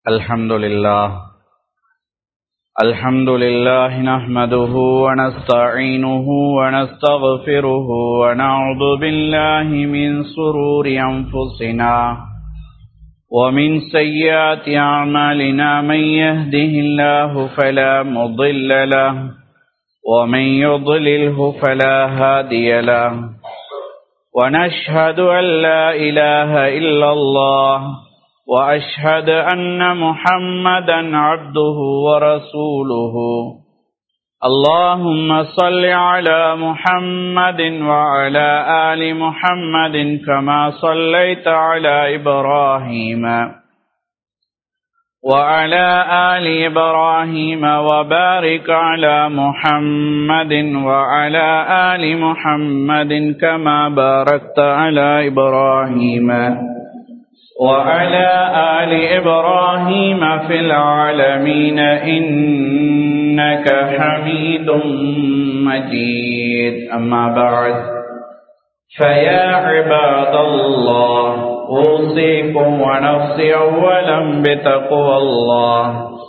الحمد لله الحمد لله نحمده ونستعينه ونستغفره ونعوذ بالله من سرور أنفسنا ومن سيئات أعمالنا من يهده الله فلا مضل له ومن يضلله فلا هادي له ونشهد أن لا إله إلا الله وأشهد أن محمدا عبده ورسوله اللهم صل على محمد وعلى آل محمد كما صليت على إبراهيم وعلى آل إبراهيم وبارك على محمد وعلى آل محمد كما باركت على إبراهيم وعلى آل إبراهيم في العالمين إنك حميد مجيد أما بعد فيا عباد الله أوصيكم ونفسي أولا بتقوى الله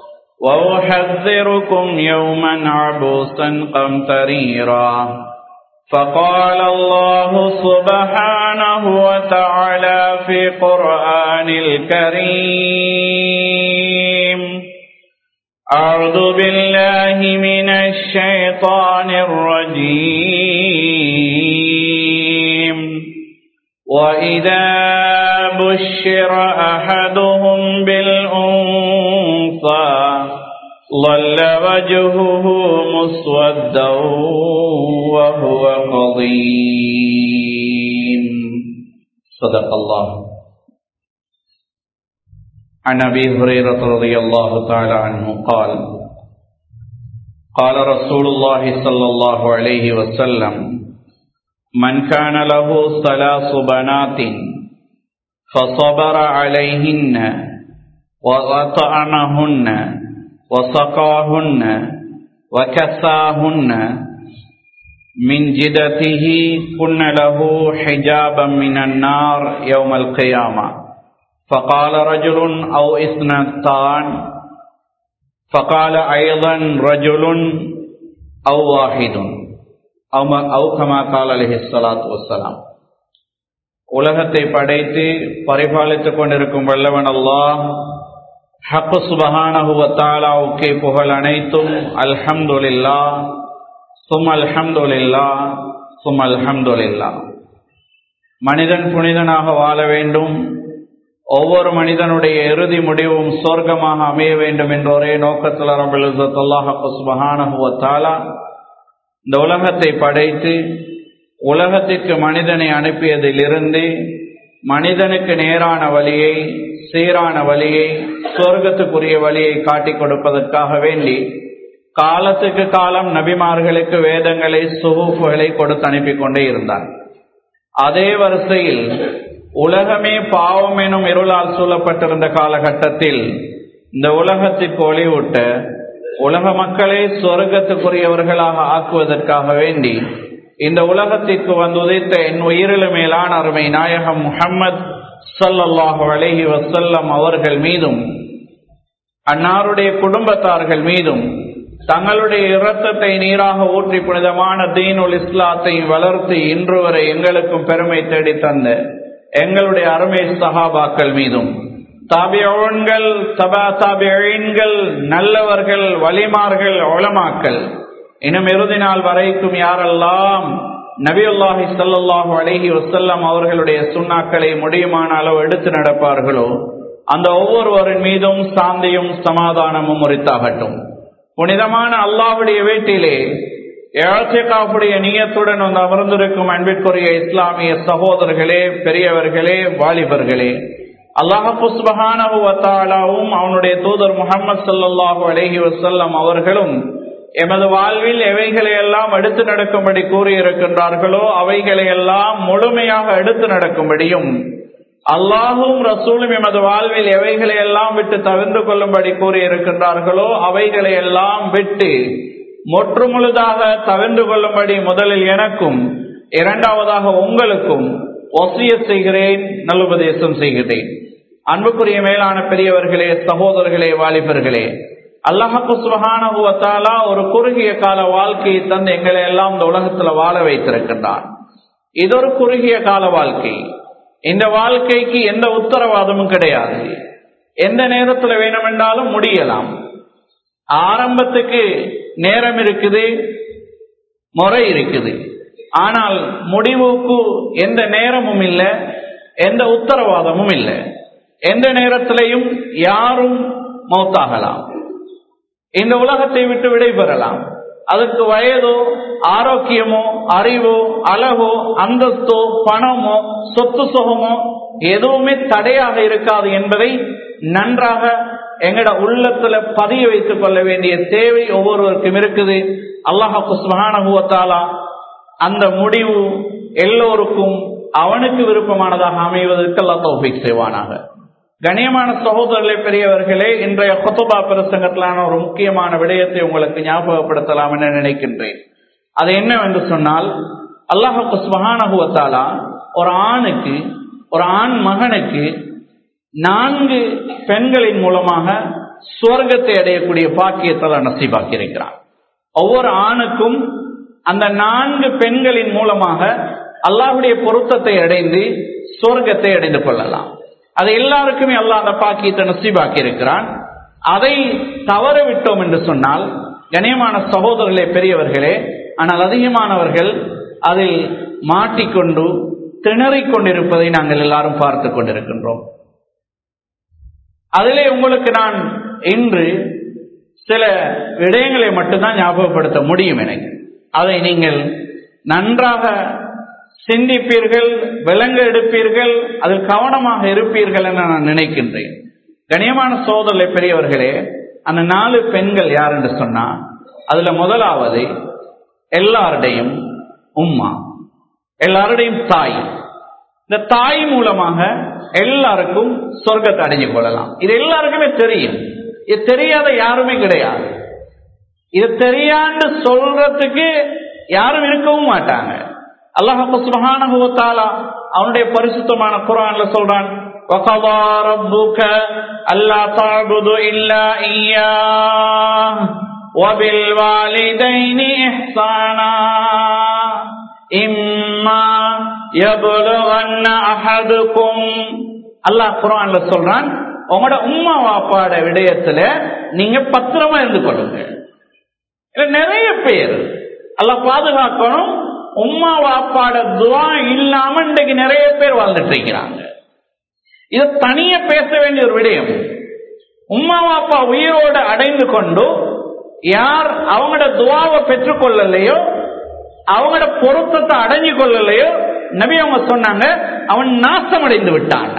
وأحذركم يوما عبوسا قمطريرا فقال الله سبحانه وتعالى في قرآن الكريم أعوذ بالله من الشيطان الرجيم وإذا بشر أحدهم بالأنثى ظل وجهه مسودا وهو قضيم صدق الله عن ابي هريره رضي الله تعالى عنه قال قال رسول الله صلى الله عليه وسلم من كان له ثلاث بنات فصبر عليهن وأطعنهن وسقاهن وكساهن من جدته كن له حجابا من النار يوم القيامة فقال رجل أو اثنتان فقال أيضا رجل أو واحد أو, أو كما قال عليه الصلاة والسلام உலகத்தை படைத்து பரிபாலித்துக் கொண்டிருக்கும் வல்லவன் அல்லாஹ் ஹப்பு சுபஹானஹுவத்தாலாவுக்கே புகழ் அனைத்தும் அல்ஹம்துலில்லா சும் அல்ஹம்துலில்லா சும் அல்ஹம்துலில்லா மனிதன் புனிதனாக வாழ வேண்டும் ஒவ்வொரு மனிதனுடைய இறுதி முடிவும் சொர்க்கமாக அமைய வேண்டும் என்ற ஒரே நோக்கத்தில் ரபுல்லாஹப்பு சுபஹானஹுவத்தாலா இந்த உலகத்தை படைத்து உலகத்திற்கு மனிதனை அனுப்பியதிலிருந்து மனிதனுக்கு நேரான வழியை சீரான வழியை சொர்க்கத்துக்குரிய வழியை காட்டிக் கொடுப்பதற்காக வேண்டி காலத்துக்கு காலம் நபிமார்களுக்கு வேதங்களை சுகூஃபுகளை கொடுத்து அனுப்பி கொண்டே இருந்தார் அதே வரிசையில் உலகமே பாவம் எனும் இருளால் சூழப்பட்டிருந்த காலகட்டத்தில் இந்த உலகத்திற்கு ஒளிவூட்ட உலக மக்களை சொர்க்கத்துக்குரியவர்களாக ஆக்குவதற்காக வேண்டி இந்த உலகத்திற்கு வந்து உதைத்த என் உயிரிழ மேலான அருமை நாயகம் முகம்மது சல்லல்லாஹு அலஹி வசல்லம் அவர்கள் மீதும் அன்னாருடைய குடும்பத்தார்கள் மீதும் தங்களுடைய இரத்தத்தை நீராக ஊற்றி புனிதமான தீனுல் இஸ்லாத்தை வளர்த்து இன்று வரை எங்களுக்கும் பெருமை தேடி தந்த எங்களுடைய அருமை சஹாபாக்கள் மீதும் தாபியோன்கள் தபா தாபியன்கள் நல்லவர்கள் வலிமார்கள் ஒளமாக்கள் இன்னும் இறுதி நாள் வரைக்கும் யாரெல்லாம் நபியுல்லாஹி சல்லாஹூ அலஹி வசல்லம் அவர்களுடைய சுண்ணாக்களை முடியுமான அளவு எடுத்து நடப்பார்களோ அந்த ஒவ்வொருவரின் மீதும் சாந்தியும் சமாதானமும் உரித்தாகட்டும் புனிதமான அல்லாஹுடைய வீட்டிலே ஏழத்திகாவுடைய நீயத்துடன் வந்து அமர்ந்திருக்கும் அன்பிற்குரிய இஸ்லாமிய சகோதரர்களே பெரியவர்களே வாலிபர்களே அல்லாஹுஸ்பஹானவும் அவனுடைய தூதர் முகமது சல்லாஹூ அலஹி வசல்லம் அவர்களும் எமது வாழ்வில் எவைகளை எல்லாம் எடுத்து நடக்கும்படி கூறியிருக்கின்றார்களோ அவைகளை எல்லாம் முழுமையாக எடுத்து நடக்கும்படியும் அல்லாஹும் ரசூலும் எமது வாழ்வில் எவைகளை எல்லாம் விட்டு தவிர்த்து கொள்ளும்படி கூறியிருக்கின்றார்களோ அவைகளை எல்லாம் விட்டு முற்றுமுழுதாக தவிர்ந்து கொள்ளும்படி முதலில் எனக்கும் இரண்டாவதாக உங்களுக்கும் ஒசிய செய்கிறேன் நல்லுபதேசம் செய்கிறேன் அன்புக்குரிய மேலான பெரியவர்களே சகோதரர்களே வாலிபர்களே அல்லாஹு சுபஹானகுவத்தாலா ஒரு குறுகிய கால வாழ்க்கையை தந்து எங்களை எல்லாம் இந்த உலகத்துல வாழ வைத்திருக்கின்றான் இது ஒரு குறுகிய கால வாழ்க்கை இந்த வாழ்க்கைக்கு எந்த உத்தரவாதமும் கிடையாது எந்த நேரத்துல வேணுமென்றாலும் முடியலாம் ஆரம்பத்துக்கு நேரம் இருக்குது முறை இருக்குது ஆனால் முடிவுக்கு எந்த நேரமும் இல்லை எந்த உத்தரவாதமும் இல்லை எந்த நேரத்திலையும் யாரும் மௌத்தாகலாம் இந்த உலகத்தை விட்டு விடைபெறலாம் அதுக்கு வயதோ ஆரோக்கியமோ அறிவோ அழகோ அந்தஸ்தோ பணமோ சொத்து சுகமோ எதுவுமே தடையாக இருக்காது என்பதை நன்றாக எங்கட உள்ளத்துல பதிய வைத்துக் கொள்ள வேண்டிய தேவை ஒவ்வொருவருக்கும் இருக்குது அல்லாஹு சுபஹானகுவத்தாலா அந்த முடிவு எல்லோருக்கும் அவனுக்கு விருப்பமானதாக அமைவதற்கு அல்லா தௌஃபிக் செய்வானாக கணியமான சகோதரர்களே பெரியவர்களே இன்றைய கொத்தபா பிரசங்கத்திலான ஒரு முக்கியமான விடயத்தை உங்களுக்கு ஞாபகப்படுத்தலாம் என நினைக்கின்றேன் அது என்னவென்று சொன்னால் அல்லாஹு சுபஹானகுவத்தாலா ஒரு ஆணுக்கு ஒரு ஆண் மகனுக்கு நான்கு பெண்களின் மூலமாக சுவர்க்கத்தை அடையக்கூடிய பாக்கியத்தை நசீபாக்கி இருக்கிறான் ஒவ்வொரு ஆணுக்கும் அந்த நான்கு பெண்களின் மூலமாக அல்லாஹுடைய பொருத்தத்தை அடைந்து சுவர்க்கத்தை அடைந்து கொள்ளலாம் அது எல்லாருக்குமே அல்லாஹ் அந்த பாக்கியத்தை நசீபாக்கி இருக்கிறான் அதை தவற விட்டோம் என்று சொன்னால் கணியமான சகோதரர்களே பெரியவர்களே ஆனால் அதிகமானவர்கள் அதில் மாட்டிக்கொண்டு திணறிக் கொண்டிருப்பதை நாங்கள் எல்லாரும் பார்த்து கொண்டிருக்கின்றோம் அதிலே உங்களுக்கு நான் இன்று சில விடயங்களை மட்டும்தான் ஞாபகப்படுத்த முடியும் எனக்கு அதை நீங்கள் நன்றாக சிந்திப்பீர்கள் விலங்க எடுப்பீர்கள் அதில் கவனமாக இருப்பீர்கள் என நான் நினைக்கின்றேன் கணியமான சோதனை பெரியவர்களே அந்த நாலு பெண்கள் யார் என்று சொன்னா அதுல முதலாவது எல்லாருடையும் உம்மா எல்லாருடையும் தாய் இந்த தாய் மூலமாக எல்லாருக்கும் சொர்க்கத்தை அடைஞ்சு கொள்ளலாம் இது எல்லாருக்குமே தெரியும் இது தெரியாத யாருமே கிடையாது இது தெரியாண்டு சொல்றதுக்கு யாரும் இருக்கவும் மாட்டாங்க அல்லாஹு சுபஹானஹு வ தஆலா அவனுடைய பரிசுத்தமான குர்ஆன்ல சொல்றான் وَقَضَى رَبُّكَ أَلَّا تَعْبُدُوا إِلَّا إِيَّاهُ وَبِالْوَالِدَيْنِ إِحْسَانًا إِمَّا يَبْلُغَنَّ أَحَدُكُمْ அல்லாஹ் குர்ஆன்ல சொல்றான் உங்களோட உம்மா வாப்பாட விடயத்துல நீங்க பத்திரமா இருந்து கொள்ளுங்க இல்ல நிறைய பேர் அல்லாஹ் பாதுகாக்கணும் உம்மா வாப்பாட துவா இல்லாம இன்றைக்கு நிறைய பேர் வாழ்ந்துட்டு இருக்கிறாங்க இது தனிய பேச வேண்டிய ஒரு விடயம் உம்மா வாப்பா உயிரோடு அடைந்து கொண்டு யார் அவங்களோட துவாவை பெற்றுக்கொள்ளலையோ அவங்களோட பொருத்தத்தை அடைஞ்சு கொள்ளலையோ நபி அவங்க சொன்னாங்க அவன் நாசம் அடைந்து விட்டான்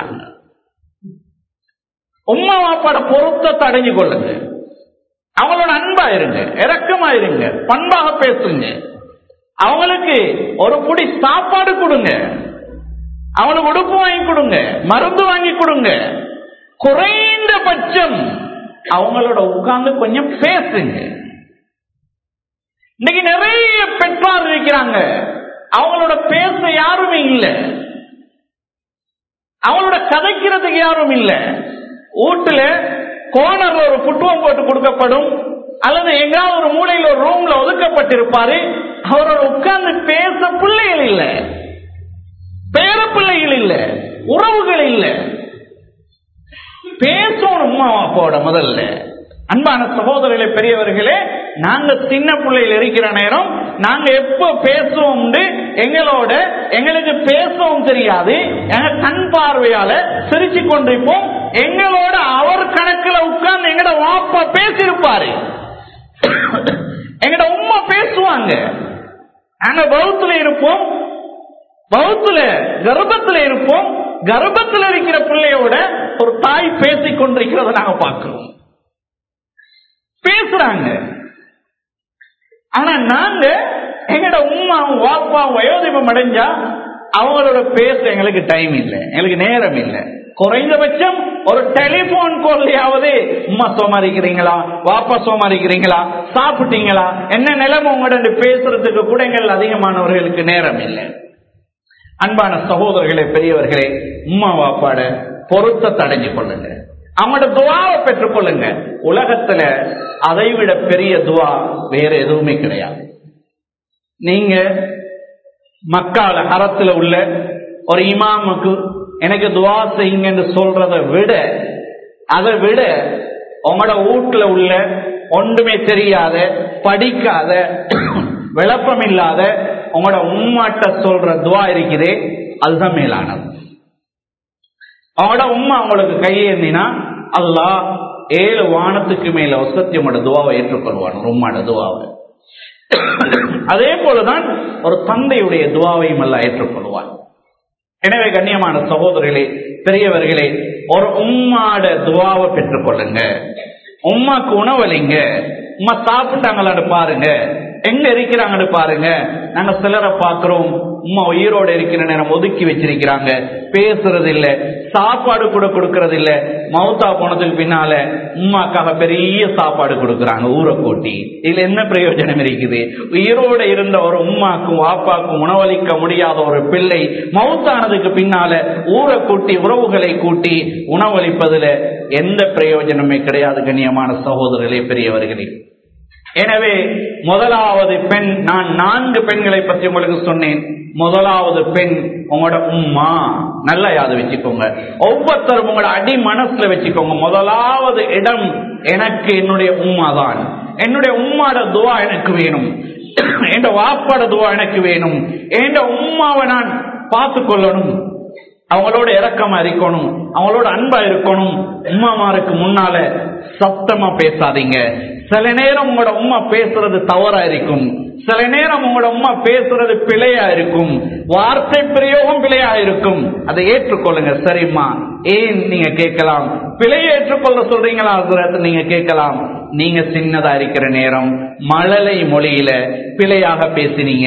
உம்மா வாப்பாட பொருத்தத்தை அடைஞ்சு கொள்ளுங்க அவங்களோட அன்பா இருங்க இறக்கமா இருங்க பண்பாக பேசுங்க அவங்களுக்கு ஒரு புடி சாப்பாடு கொடுங்க அவங்களுக்கு உடுப்பு வாங்கி கொடுங்க மருந்து வாங்கி கொடுங்க குறைந்தபட்சம் அவங்களோட உட்கார்ந்து கொஞ்சம் பேசுங்க இன்னைக்கு நிறைய பெற்றார் இருக்கிறாங்க அவங்களோட பேச யாருமே இல்லை அவங்களோட கதைக்கிறதுக்கு யாரும் இல்லை வீட்டுல கோணர்ல ஒரு புட்டுவம் போட்டு கொடுக்கப்படும் அல்லது எங்காவது ஒரு மூலையில் ஒரு ரூம்ல ஒதுக்கப்பட்டிருப்பாரு அவரோட உட்கார்ந்து பேச பிள்ளைகள் இல்ல பேர பிள்ளைகள் இல்ல உறவுகள் இல்ல பேசணும் அம்மா அப்பாவோட முதல்ல அன்பான சகோதரர்களே பெரியவர்களே நாங்க சின்ன பிள்ளைகள் இருக்கிற நேரம் நாங்க எப்ப பேசுவோம் எங்களோட எங்களுக்கு பேசவும் தெரியாது எங்க கண் பார்வையால சிரிச்சு கொண்டிருப்போம் எங்களோட அவர் கணக்குல உட்கார்ந்து எங்கட வாப்பா பேசியிருப்பாரு எங்கட உமா பேசுவாங்க நாங்க பௌத்துல இருப்போம் பௌத்துல கர்ப்பத்துல இருப்போம் கர்ப்பத்தில் இருக்கிற பிள்ளையோட ஒரு தாய் பேசிக் கொண்டிருக்கிறத நாங்க பார்க்கிறோம் பேசுறாங்க ஆனா நாங்க எங்கட உமாவும் வாப்பாவும் வயோதிபம் அடைஞ்சா அவங்களோட பேச எங்களுக்கு டைம் இல்லை எங்களுக்கு நேரம் இல்லை குறைந்தபட்சம் ஒரு டெலிபோன் கால்லையாவது உமா சோமாரிக்கிறீங்களா வாப்பா சோமாரிக்கிறீங்களா சாப்பிட்டீங்களா என்ன நிலைமை உங்களோட பேசுறதுக்கு கூட எங்கள் அதிகமானவர்களுக்கு நேரம் இல்லை அன்பான சகோதரர்களே பெரியவர்களே உம்மா வாப்பாட பொருத்தத்தை அடைஞ்சு கொள்ளுங்க அவங்களோட துவாவை பெற்றுக்கொள்ளுங்க உலகத்துல அதை விட பெரிய துவா வேற எதுவுமே கிடையாது நீங்க மக்கால ஹரத்துல உள்ள ஒரு இமாமுக்கு எனக்கு துவா செய்யுங்கன்னு சொல்றதை விட அதை விட உங்களோட வீட்டுல உள்ள ஒன்றுமே தெரியாத படிக்காத விளப்பம் இல்லாத உங்களோட உம்மாட்ட சொல்ற துவா இருக்குதே அதுதான் மேலானது அவங்களோட உம்மா அவங்களுக்கு கையேந்தினா அல்லாஹ் ஏழு வானத்துக்கு மேல வசத்தி உங்களோட துவாவை ஏற்றுக்கொள்வான் உம்மாட துவாவை அதே போலதான் ஒரு தந்தையுடைய துவாவையும் அல்ல ஏற்றுக்கொள்வான் எனவே கண்ணியமான சகோதரர்களே பெரியவர்களே ஒரு உம்மாட துவாவை பெற்றுக்கொள்ளுங்க உம்மாக்கு உணவளிங்க உம்மா சாப்பிட்டாங்களான்னு பாருங்க எங்க இருக்கிறாங்கன்னு பாருங்க நாங்க சிலரை பாக்குறோம் உம்மா உயிரோட இருக்கிற நேரம் ஒதுக்கி வச்சிருக்கிறாங்க பேசுறது இல்ல சாப்பாடு கூட கொடுக்கறது இல்ல மௌத்தா போனதுக்கு பின்னால உம்மாக்காக பெரிய சாப்பாடு கொடுக்கறாங்க ஊரை கூட்டி இதுல என்ன பிரயோஜனம் இருக்குது உயிரோட இருந்த ஒரு உம்மாக்கும் வாப்பாக்கும் உணவளிக்க முடியாத ஒரு பிள்ளை மௌத்தானதுக்கு பின்னால ஊரை கூட்டி உறவுகளை கூட்டி உணவளிப்பதுல எந்த பிரயோஜனமே கிடையாது கண்ணியமான சகோதரர்களே பெரியவர்களே எனவே முதலாவது பெண் நான் நான்கு பெண்களை பற்றி உங்களுக்கு சொன்னேன் முதலாவது பெண் உங்களோட உம்மா நல்லா யாது வச்சுக்கோங்க ஒவ்வொருத்தரும் உங்களோட அடி மனசுல வச்சுக்கோங்க முதலாவது இடம் எனக்கு என்னுடைய உம்மா தான் என்னுடைய உம்மாட துவா எனக்கு வேணும் என் வாப்பாட துவா எனக்கு வேணும் என் உம்மாவை நான் பார்த்து கொள்ளணும் அவங்களோட இறக்கமா இருக்கணும் அவங்களோட அன்பா இருக்கணும் உம்மாமாருக்கு முன்னால சத்தமா பேசாதீங்க சில நேரம் உங்களோட உம்மா பேசுறது தவறா இருக்கும் சில நேரம் உங்களோட உம்மா பேசுறது பிழையா இருக்கும் வார்த்தை பிரயோகம் பிழையா இருக்கும் அதை ஏற்றுக்கொள்ளுங்க சரிம்மா ஏன் நீங்க கேட்கலாம் பிழையை ஏற்றுக்கொள்ள சொல்றீங்களா ஹசரத் நீங்க கேட்கலாம் நீங்க சின்னதா இருக்கிற நேரம் மழலை மொழியில பிழையாக பேசினீங்க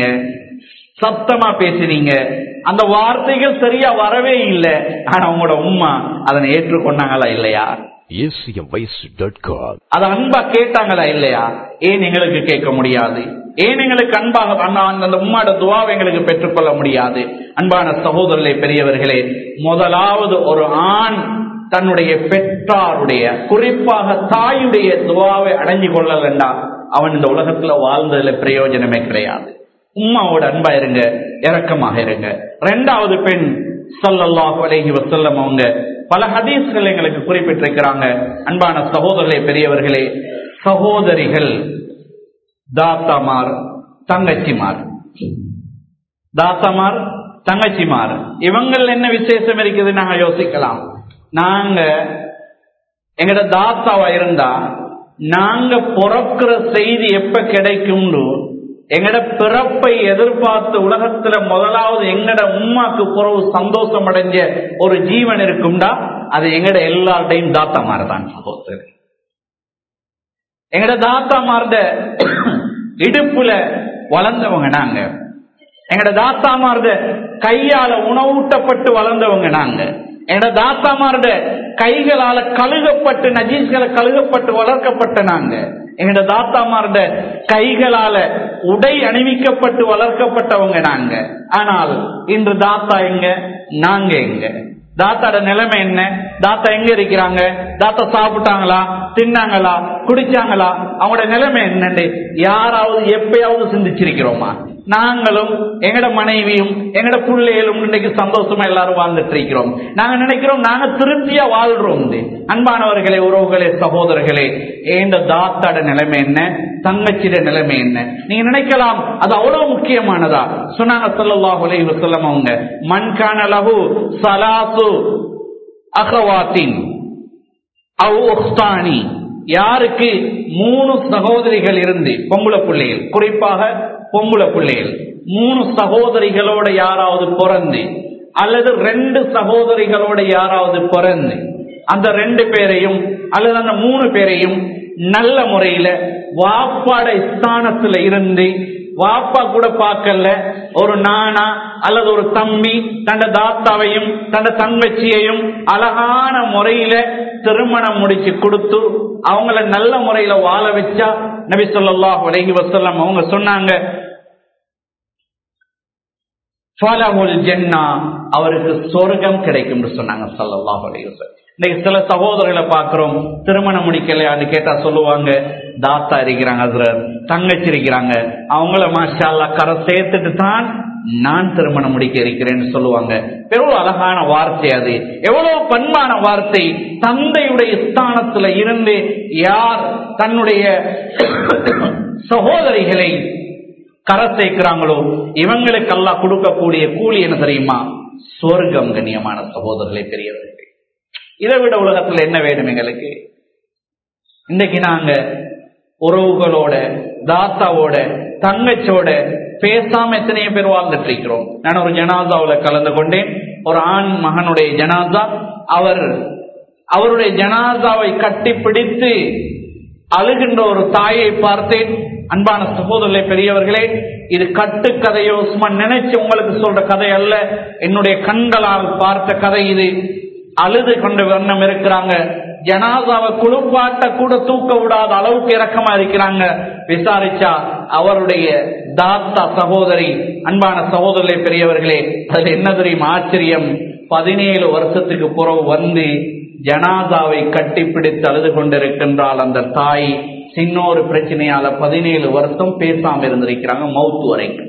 சத்தமா பேசினீங்க அந்த வார்த்தைகள் சரியா வரவே இல்லை ஆனா உங்களோட உம்மா அதனை ஏற்றுக்கொண்டாங்களா இல்லையா acmvoice.com அது அன்பா கேட்டாங்களா இல்லையா ஏன் எங்களுக்கு கேட்க முடியாது ஏன் எங்களுக்கு அன்பாக அண்ணா, அந்த உம்மாட துவாவை எங்களுக்கு பெற்றுக்கொள்ள முடியாது அன்பான சகோதரர்களே பெரியவர்களே முதலாவது ஒரு ஆண் தன்னுடைய பெற்றாருடைய குறிப்பாக தாயுடைய துவாவை அடைஞ்சு கொள்ளலண்டா அவன் இந்த உலகத்துல வாழ்ந்ததுல பிரயோஜனமே கிடையாது உம்மாவோட அன்பா இருங்க இரக்கமாக இருங்க ரெண்டாவது பெண் ஸல்லல்லாஹு அலைஹி வஸல்லம் அவங்க பல ஹதீஸ்கள் எங்களுக்கு குறிப்பிட்டிருக்கிறாங்க அன்பான சகோதரர்களே பெரியவர்களே சகோதரிகள் தாத்தாமார் தங்கச்சிமார் தாத்தாமார் தங்கச்சிமார் இவங்கள் என்ன விசேஷம் இருக்குது நாங்க யோசிக்கலாம் நாங்க எங்கட தாத்தாவா இருந்தா நாங்க பிறக்கிற செய்தி எப்ப கிடைக்கும்னு எங்கட பிறப்பை எதிர்பார்த்து உலகத்துல முதலாவது எங்கட உம்மாக்கு பிறகு சந்தோஷம் அடைஞ்ச ஒரு ஜீவன் இருக்கும்டா அது எங்கட எல்லார்டையும் தாத்தா மாதிரிதான் சகோதரர் எங்கட தாத்தா மார்ந்த இடுப்புல வளர்ந்தவங்க நாங்க எங்கட தாத்தா மார்ந்த கையால உணவூட்டப்பட்டு வளர்ந்தவங்க நாங்க எங்கட தாத்தா மார்ந்த கைகளால கழுகப்பட்டு நஜீஸ்களை கழுகப்பட்டு வளர்க்கப்பட்ட நாங்க எங்கட தாத்தா மார்ந்த கைகளால உடை அணிவிக்கப்பட்டு வளர்க்கப்பட்டவங்க நாங்க ஆனால் இன்று தாத்தா எங்க நாங்க எங்க தாத்தாட நிலைமை என்ன தாத்தா எங்க இருக்கிறாங்க தாத்தா சாப்பிட்டாங்களா தின்னாங்களா குடிச்சாங்களா அவங்களோட நிலைமை என்னன்னு யாராவது எப்பயாவது சிந்திச்சிருக்கிறோமா நாங்களும் எங்கட மனைவியும் எங்கட பிள்ளைகளும் இன்னைக்கு சந்தோஷமா எல்லாரும் வாழ்ந்துட்டு இருக்கிறோம் நாங்க நினைக்கிறோம் நாங்க திருப்தியா வாழ்றோம் அன்பானவர்களே உறவுகளே சகோதரர்களே ஏண்ட தாத்தாட நிலைமை என்ன தங்கச்சிட நிலைமை என்ன நீங்க நினைக்கலாம் அது அவ்வளவு முக்கியமானதா சொன்னாங்க ஸல்லல்லாஹு அலைஹி வஸல்லம் அவங்க மன்கான லஹு சலாசு அகவாத்தின் அவ் உக்தானி யாருக்கு மூணு சகோதரிகள் இருந்து பொம்பளை பிள்ளைகள் குறிப்பாக பொம்பளை பிள்ளைகள் மூணு சகோதரிகளோட யாராவது பிறந்து அல்லது ரெண்டு சகோதரிகளோட யாராவது பிறந்து அந்த ரெண்டு பேரையும் அல்லது அந்த மூணு பேரையும் நல்ல முறையில வாப்பாட ஸ்தானத்துல இருந்து வாப்பா கூட பார்க்கல ஒரு நானா அல்லது ஒரு தம்பி தண்ட தாத்தாவையும் தண்ட தங்கச்சியையும் அழகான முறையில திருமணம் முடிச்சு கொடுத்து அவங்கள நல்ல முறையில வாழ வச்சா நபி ஸல்லல்லாஹு அலைஹி வஸல்லம் அவங்க சொன்னாங்க ஃபலஹுல் ஜென்னா அவருக்கு சொர்க்கம் கிடைக்கும் சொன்னாங்க சல்லல்லாஹு அலைஹி வஸல்லம் இன்னைக்கு சில சகோதரர்களை பார்க்கிறோம் திருமணம் முடிக்கலையான்னு கேட்டா சொல்லுவாங்க தாத்தா இருக்கிறாங்க ஹஸ்ரத் தங்கச்சி இருக்கிறாங்க அவங்கள மாஷா அல்லாஹ் கரை சேர்த்துட்டு தான் நான் திருமணம் முடிக்க இருக்கிறேன்னு சொல்லுவாங்க எவ்வளவு அழகான வார்த்தை அது எவ்வளவு பண்பான வார்த்தை தந்தையுடைய ஸ்தானத்துல இருந்து யார் தன்னுடைய சகோதரிகளை கரை சேர்க்கிறாங்களோ இவங்களுக்கு எல்லாம் கொடுக்கக்கூடிய கூலி என்ன தெரியுமா சொர்க்கம் கண்ணியமான சகோதரர்களை பெரியவர்கள் இதை விட உலகத்துல என்ன வேணும் எங்களுக்கு இன்னைக்கு நாங்க உறவுகளோட தாத்தாவோட தங்கச்சோட பேசாம எத்தனையோ பேர் வாழ்ந்துட்டு இருக்கிறோம் நான் ஒரு ஜனாதாவுல கலந்து கொண்டேன் ஒரு ஆண் மகனுடைய ஜனாதா அவர் அவருடைய ஜனாதாவை கட்டி பிடித்து அழுகின்ற ஒரு தாயை பார்த்தேன் அன்பான சகோதரர்களே பெரியவர்களே இது கட்டுக்கதையோ சும்மா நினைச்சு உங்களுக்கு சொல்ற கதை அல்ல என்னுடைய கண்களால் பார்த்த கதை இது அழுது கொண்டு வண்ணம் இருக்கிறாங்க ஜனாதாவை குளிப்பாட்ட கூட தூக்க விடாத அளவுக்கு இறக்கமா இருக்கிறாங்க விசாரிச்சா அவருடைய தாத்தா சகோதரி அன்பான சகோதரர்களே பெரியவர்களே அதுல என்ன தெரியும் ஆச்சரியம் பதினேழு வருஷத்துக்கு புறவு வந்து ஜனாதாவை கட்டிப்பிடித்து அழுது கொண்டிருக்கின்றால் அந்த தாய் சின்னொரு பிரச்சனையால பதினேழு வருஷம் பேசாம இருந்திருக்கிறாங்க மவுத்து வரைக்கும்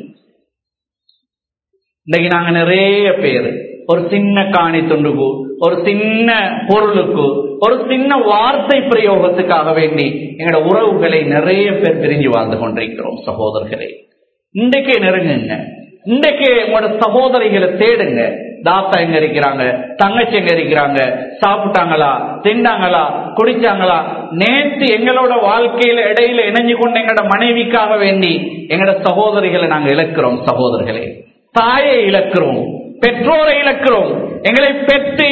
இன்னைக்கு நாங்க நிறைய பேர் ஒரு சின்ன காணி துண்டுக்கு ஒரு சின்ன பொருளுக்கு ஒரு சின்ன வார்த்தை பிரயோகத்துக்காக வேண்டி எங்களோட உறவுகளை நிறைய பேர் பிரிஞ்சு வாழ்ந்து கொண்டிருக்கிறோம் சகோதரர்களே இன்றைக்கே நெருங்குங்க இன்றைக்கே உங்களோட சகோதரிகளை தேடுங்க தாத்தா எங்க இருக்கிறாங்க தங்கச்சி எங்க இருக்கிறாங்க சாப்பிட்டாங்களா திண்டாங்களா குடிச்சாங்களா நேற்று எங்களோட வாழ்க்கையில இடையில இணைஞ்சு கொண்டு எங்களோட மனைவிக்காக வேண்டி எங்களோட சகோதரிகளை நாங்க இழக்கிறோம் சகோதரர்களே தாயை இழக்கிறோம் பெற்றோரை இழக்கிறோம் எங்களை பெற்று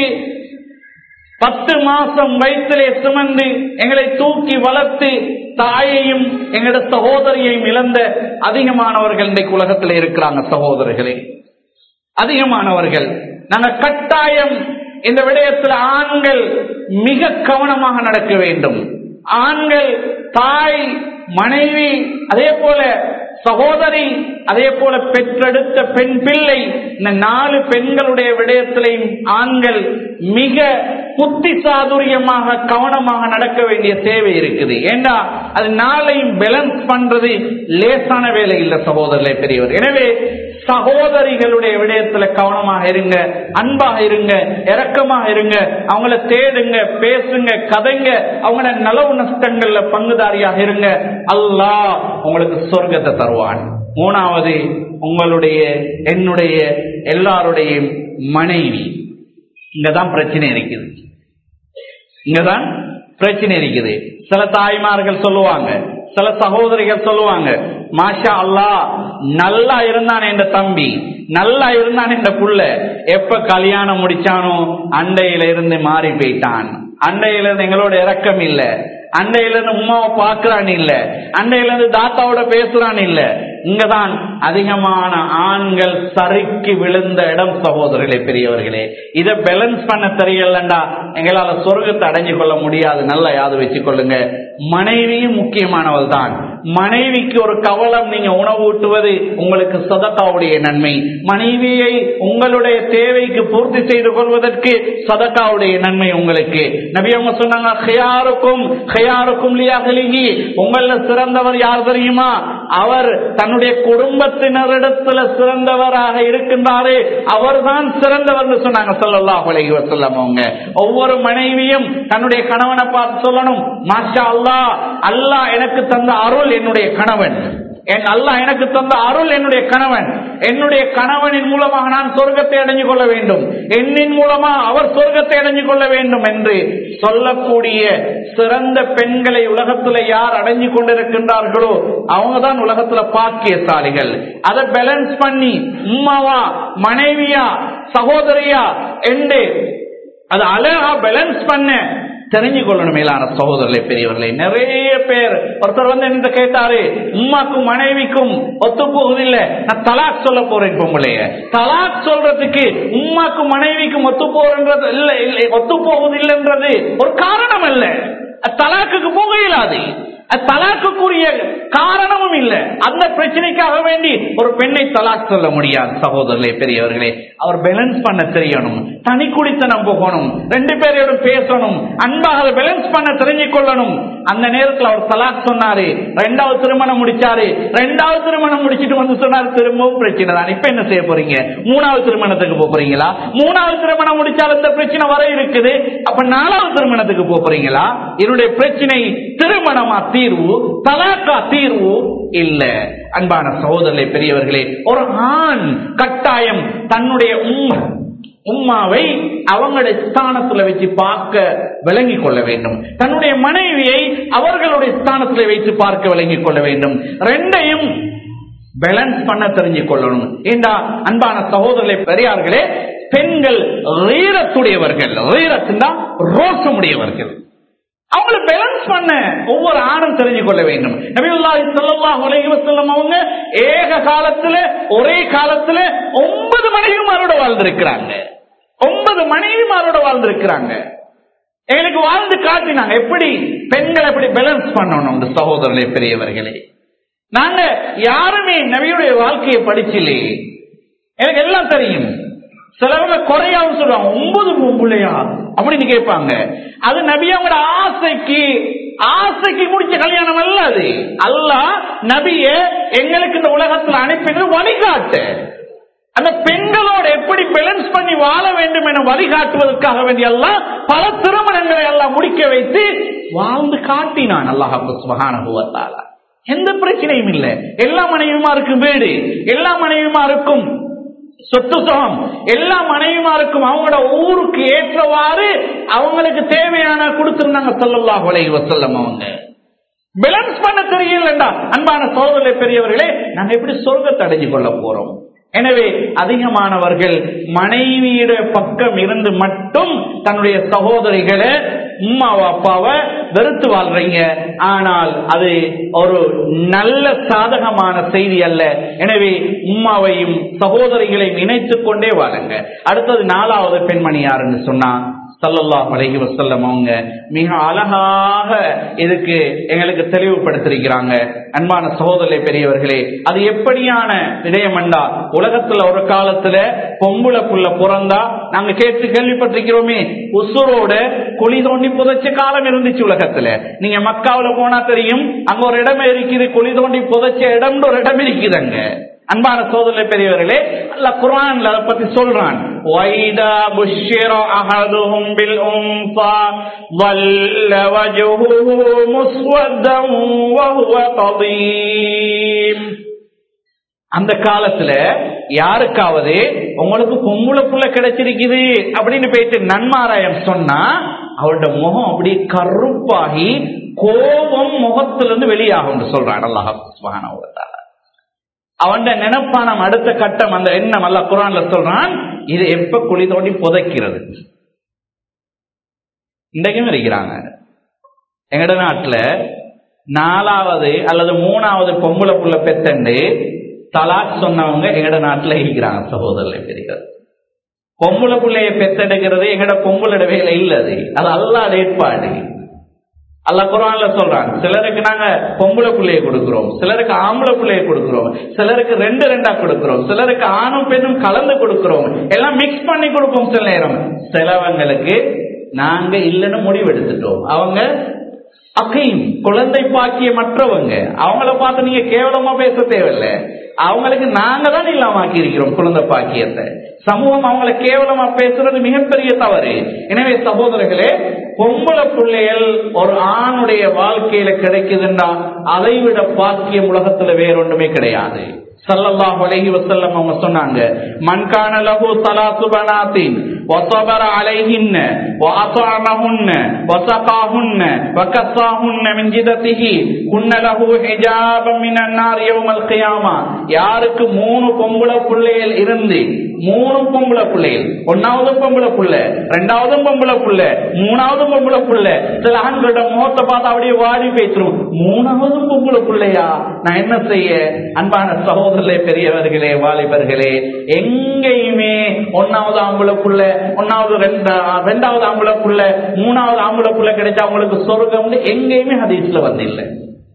பத்து மாசம் வயிற்றிலே சுமந்து எங்களை தூக்கி வளர்த்து தாயையும் எங்களோட சகோதரியையும் இழந்த அதிகமானவர்கள் இன்றைக்கு உலகத்தில் இருக்கிறாங்க சகோதரர்களே அதிகமானவர்கள் நாங்க கட்டாயம் இந்த விடயத்தில் ஆண்கள் மிக கவனமாக நடக்க வேண்டும் ஆண்கள் தாய் மனைவி அதே போல சகோதரி அதே போல பெற்றெடுத்த பெண் பிள்ளை இந்த நாலு பெண்களுடைய விடயத்திலையும் ஆண்கள் மிக புத்தி சாதுரியமாக கவனமாக நடக்க வேண்டிய தேவை இருக்குது ஏன்னா அது நாளையும் பேலன்ஸ் பண்றது லேசான வேலை இல்லை சகோதரர்களே பெரியவர் எனவே சகோதரிகளுடைய விடயத்துல கவனமாக இருங்க அன்பாக இருங்க இரக்கமாக இருங்க அவங்கள தேடுங்க பேசுங்க கதைங்க அவங்கள நலவு நஷ்டங்கள்ல பங்குதாரியாக இருங்க அல்லாஹ் உங்களுக்கு சொர்க்கத்தை தருவான் மூணாவது உங்களுடைய என்னுடைய எல்லாருடைய மனைவி இங்கதான் பிரச்சனை இருக்குது இங்கதான் பிரச்சனை இருக்குது சில தாய்மார்கள் சொல்லுவாங்க சில சகோதரிகள் சொல்லுவாங்க மாஷா அல்லா நல்லா இருந்தான் என்ற தம்பி நல்லா இருந்தான் என்ற புள்ள எப்ப கல்யாணம் முடிச்சானோ அண்டையில இருந்து மாறி போயிட்டான் அண்டையில இருந்து எங்களோட இறக்கம் இல்ல அண்டையில இருந்து உமாவை பாக்குறான் இல்ல அண்டையில இருந்து தாத்தாவோட பேசுறான் இல்ல இங்கதான் அதிகமான ஆண்கள் சறுக்கி விழுந்த இடம் சகோதரர்களே பெரியவர்களே இதை பேலன்ஸ் பண்ண தெரியலண்டா எங்களால சொர்க்கத்தை அடைஞ்சு கொள்ள முடியாது நல்லா யாது வச்சுக் கொள்ளுங்க மனைவியும் முக்கியமானவள் தான் மனைவிக்கு ஒரு கவலம் நீங்க உணவு ஊட்டுவது உங்களுக்கு சதக்காவுடைய நன்மை மனைவியை உங்களுடைய தேவைக்கு பூர்த்தி செய்து கொள்வதற்கு சதக்காவுடைய நன்மை உங்களுக்கு நபி அவங்க சொன்னாங்க ஹயாருக்கும் ஹயாருக்கும் லியாகலிகி உங்கள சிறந்தவர் யார் தெரியுமா அவர் தன்னுடைய குடும்பத்தினரிடத்துல சிறந்தவராக இருக்கின்றாரே அவர்தான் சிறந்தவர் சொன்னாங்க சொல்லல்லாஹ் அலைஹி வஸல்லம் அவங்க ஒவ்வொரு மனைவியும் தன்னுடைய கணவனை பார்த்து சொல்லணும் மாஷா அல்லாஹ் அல்லாஹ் எனக்கு தந்த அருள் என்னுடைய கணவன் என் அல்லாஹ் எனக்கு தந்த அருள் என்னுடைய கணவன் என்னுடைய கணவனின் மூலமாக நான் சொர்க்கத்தை அடைஞ்சு கொள்ள வேண்டும் என்னின் மூலமா அவர் சொர்க்கத்தை அடைஞ்சு கொள்ள வேண்டும் என்று சொல்லக்கூடிய சிறந்த பெண்களை உலகத்துல யார் அடைஞ்சு கொண்டிருக்கின்றார்களோ அவங்க தான் உலகத்துல பாக்கியசாலிகள் அதை பேலன்ஸ் பண்ணி உம்மாவா மனைவியா சகோதரியா என்று அது அழகா பேலன்ஸ் பண்ண தெரிஞ்சு கொள்ளணும் மேலான சகோதரர்களை பெரியவர்களை நிறைய பேர் ஒருத்தர் வந்து என்ன கேட்டாரு உமாக்கும் மனைவிக்கும் ஒத்து போகுதில்ல நான் தலாக் சொல்ல போறேன் பொம்பளைய தலாக் சொல்றதுக்கு உமாக்கும் மனைவிக்கும் ஒத்து போறன்றது இல்ல இல்ல ஒத்து போகுதில்லைன்றது ஒரு காரணம் அல்ல தலாக்குக்கு போக இயலாது தலாக்குரிய காரணமும் இல்லை அந்த பிரச்சனைக்காக வேண்டி ஒரு பெண்ணை தலாக் சொல்ல முடியாது சகோதரர்களே பெரியவர்களே அவர் பேலன்ஸ் பண்ண தெரியணும் தனி குடித்தனம் போகணும் ரெண்டு பேரோட பேசணும் அன்பாக அதை பேலன்ஸ் பண்ண தெரிஞ்சு கொள்ளணும் அந்த நேரத்தில் அவர் தலாக் சொன்னாரு ரெண்டாவது திருமணம் முடிச்சாரு ரெண்டாவது திருமணம் முடிச்சிட்டு வந்து சொன்னாரு திரும்பவும் பிரச்சனை தான் இப்ப என்ன செய்ய போறீங்க மூணாவது திருமணத்துக்கு போக போறீங்களா மூணாவது திருமணம் முடிச்சால் இந்த பிரச்சனை வர இருக்குது அப்ப நாலாவது திருமணத்துக்கு போக போறீங்களா என்னுடைய பிரச்சனை திருமணமா தீர்வு தலாக்கா தீர்வு இல்ல அன்பான சகோதரர்களே பெரியவர்களே ஒரு ஆண் கட்டாயம் தன்னுடைய உம்மா உம்மாவை அவங்களுடைய ஸ்தானத்துல வச்சு பார்க்க விளங்கிக் கொள்ள வேண்டும் தன்னுடைய மனைவியை அவர்களுடைய ஸ்தானத்துல வைத்து பார்க்க விளங்கிக் கொள்ள வேண்டும் ரெண்டையும் பேலன்ஸ் பண்ண தெரிஞ்சு கொள்ளணும் ஏண்டா அன்பான சகோதரர்களே பெரியார்களே பெண்கள் ரீரத்துடையவர்கள் ரீரத்துனா ரோசமுடையவர்கள் அவங்கள பேலன்ஸ் பண்ண ஒவ்வொரு ஆணும் தெரிஞ்சு கொள்ள வேண்டும் நபியுல்லாஹி ஸல்லல்லாஹு அலைஹி வஸல்லம் அவங்க ஏக காலத்துல ஒரே காலத்துல ஒன்பது மனைவிமாரோட வாழ்ந்திருக்கிறாங்க ஒன்பது மனைவிமாரோட வாழ்ந்திருக்கிறாங்க எங்களுக்கு வாழ்ந்து காட்டினாங்க எப்படி பெண்களை எப்படி பேலன்ஸ் பண்ணணும் இந்த சகோதரர்களே பெரியவர்களே நாங்க யாருமே நபியுடைய வாழ்க்கையை படிச்சிலே எனக்கு எல்லாம் தெரியும் சிலவங்க குறையாவும் சொல்லுவாங்க ஒன்பது பிள்ளையா அப்படின்னு கேட்பாங்க அது நபி அவங்களோட ஆசைக்கு ஆசைக்கு முடிச்ச கல்யாணம் அல்ல அது அல்ல நபிய எங்களுக்கு இந்த உலகத்தில் அனுப்பினது வழிகாட்டு அந்த பெண்களோடு எப்படி பேலன்ஸ் பண்ணி வாழ வேண்டும் என வழிகாட்டுவதற்காக வேண்டிய எல்லாம் பல திருமணங்களை எல்லாம் முடிக்க வைத்து வாழ்ந்து காட்டினான் அல்லாஹ் சுபகானுபவத்தால எந்த பிரச்சனையும் இல்லை எல்லா மனைவிமாருக்கும் வீடு எல்லா மனைவிமாருக்கும் சொத்து சுகம் எல்லா மனைவிமாருக்கும் அவங்களோட ஊருக்கு ஏற்றவாறு அவங்களுக்கு தேவையான கொடுத்திருந்தாங்க சொல்லல்லாஹ் வலை வசல்லம் அவங்க பேலன்ஸ் பண்ண தெரியலண்டா அன்பான சோதனை பெரியவர்களே நாங்க எப்படி சொர்க்கத்தை அடைஞ்சு கொள்ள போறோம் எனவே அதிகமானவர்கள் மனைவியுடைய பக்கம் இருந்து மட்டும் தன்னுடைய சகோதரிகளை உம்மா அப்பாவை வெறுத்து வாழ்றீங்க ஆனால் அது ஒரு நல்ல சாதகமான செய்தி அல்ல எனவே உம்மாவையும் சகோதரிகளையும் இணைத்துக் கொண்டே வாழுங்க அடுத்தது நாலாவது பெண்மணி யாருன்னு சொன்னா சல்லல்லாஹ் அலைஹி வசல்லம் அவங்க மிக அழகாக இதுக்கு எங்களுக்கு தெளிவுபடுத்திருக்கிறாங்க அன்பான சகோதரரை பெரியவர்களே அது எப்படியான விடயமண்டா உலகத்துல ஒரு காலத்துல பொம்புல புள்ள பிறந்தா நாங்க கேட்டு கேள்விப்பட்டிருக்கிறோமே உசுரோட குழி தோண்டி புதைச்ச காலம் இருந்துச்சு உலகத்துல நீங்க மக்காவுல போனா தெரியும் அங்க ஒரு இடம் இருக்குது குழி தோண்டி புதைச்ச இடம் ஒரு இடம் இருக்குது அங்க அன்பான சோதனை பெரியவர்களே அல்ல குரான்ல அதை பத்தி சொல்றான் வைதா புஷ்ஷிர அஹதுஹும் பில் உன்ஃபா வல்ல வஜ்ஹுஹு முஸ்வத்தன் வஹுவ கதீம் அந்த காலத்துல யாருக்காவது உங்களுக்கு பொம்புல புள்ள கிடைச்சிருக்குது அப்படின்னு போயிட்டு நன்மாராயம் சொன்னா அவரோட முகம் அப்படி கருப்பாகி கோபம் முகத்திலிருந்து வெளியாகும் சொல்றான் அல்லாஹ் சுப்ஹானஹு வ தஆலா அவன் நினைப்பானம் அடுத்த கட்டம் அந்த எண்ணம் அல்ல குரான்ல சொல்றான் இது எப்ப குழி தோண்டி புதைக்கிறது இன்றைக்கும் இருக்கிறாங்க எங்கட நாட்டுல நாலாவது அல்லது மூணாவது பொம்பளை புள்ள பெத்தண்டு தலாக் சொன்னவங்க எங்கட நாட்டுல இருக்கிறாங்க சகோதரர் பெரியவர் பொம்பளை பிள்ளைய பெத்தெடுக்கிறது எங்கட பொம்பளோட வேலை இல்லது அது அல்லாத ஏற்பாடு அல்ல குரான்ல சொல்றான் சிலருக்கு நாங்க பொம்பளை பிள்ளைய கொடுக்கிறோம் சிலருக்கு ஆம்பளை பிள்ளைய கொடுக்கிறோம் சிலருக்கு ரெண்டு ரெண்டா கொடுக்கிறோம் சிலருக்கு ஆணும் பெண்ணும் கலந்து கொடுக்கிறோம் எல்லாம் மிக்ஸ் பண்ணி கொடுப்போம் சில நேரம் சிலவங்களுக்கு நாங்க இல்லைன்னு முடிவெடுத்துட்டோம் அவங்க அக்கையும் குழந்தை பாக்கிய மற்றவங்க அவங்கள பார்த்து நீங்க கேவலமா பேச தேவையில்லை அவங்களுக்கு நாங்க தான் இல்லாம ஆக்கி இருக்கிறோம் குழந்தை பாக்கியத்தை சமூகம் அவங்கள கேவலமா பேசுறது மிகப்பெரிய தவறு எனவே சகோதரர்களே பொம்பளை பிள்ளைகள் ஒரு ஆணுடைய வாழ்க்கையில கிடைக்குதுன்னா அதை விட பாக்கியம் உலகத்துல வேறொன்றுமே கிடையாது சல்லல்லாஹு அலைஹி வஸல்லம் அவங்க சொன்னாங்க மன் கான லஹு ஸலாத்து பனாத்தின் وصبر عليهن وأطعمهن وسقاهن وكساهن من جدته كن له حجابا من النار يوم القيامة யாருக்கு மூணு பொம்பளை பிள்ளைகள் இருந்து மூணு பொம்பளை பிள்ளைகள் ஒன்னாவது பொம்பளை புள்ள ரெண்டாவது பொம்பளை புள்ள மூணாவது பொம்பளை புள்ள சில ஆண்களோட முகத்தை பார்த்து அப்படியே வாடி பேசிரும் மூணாவது பொம்பளை பிள்ளையா நான் என்ன செய்ய அன்பான சகோதரர்களே பெரியவர்களே வாலிபர்களே எங்கேயுமே ஒன்னாவது ஆம்பளை புள்ள ஒன்னாவது ரெண்டா ரெண்டாவது ஆம்பளை புள்ள மூணாவது ஆம்பளை புள்ள கிடைச்சா அவங்களுக்கு சொர்க்கம் எங்கேயுமே ஹதீஸ்ல வந்து இல்லை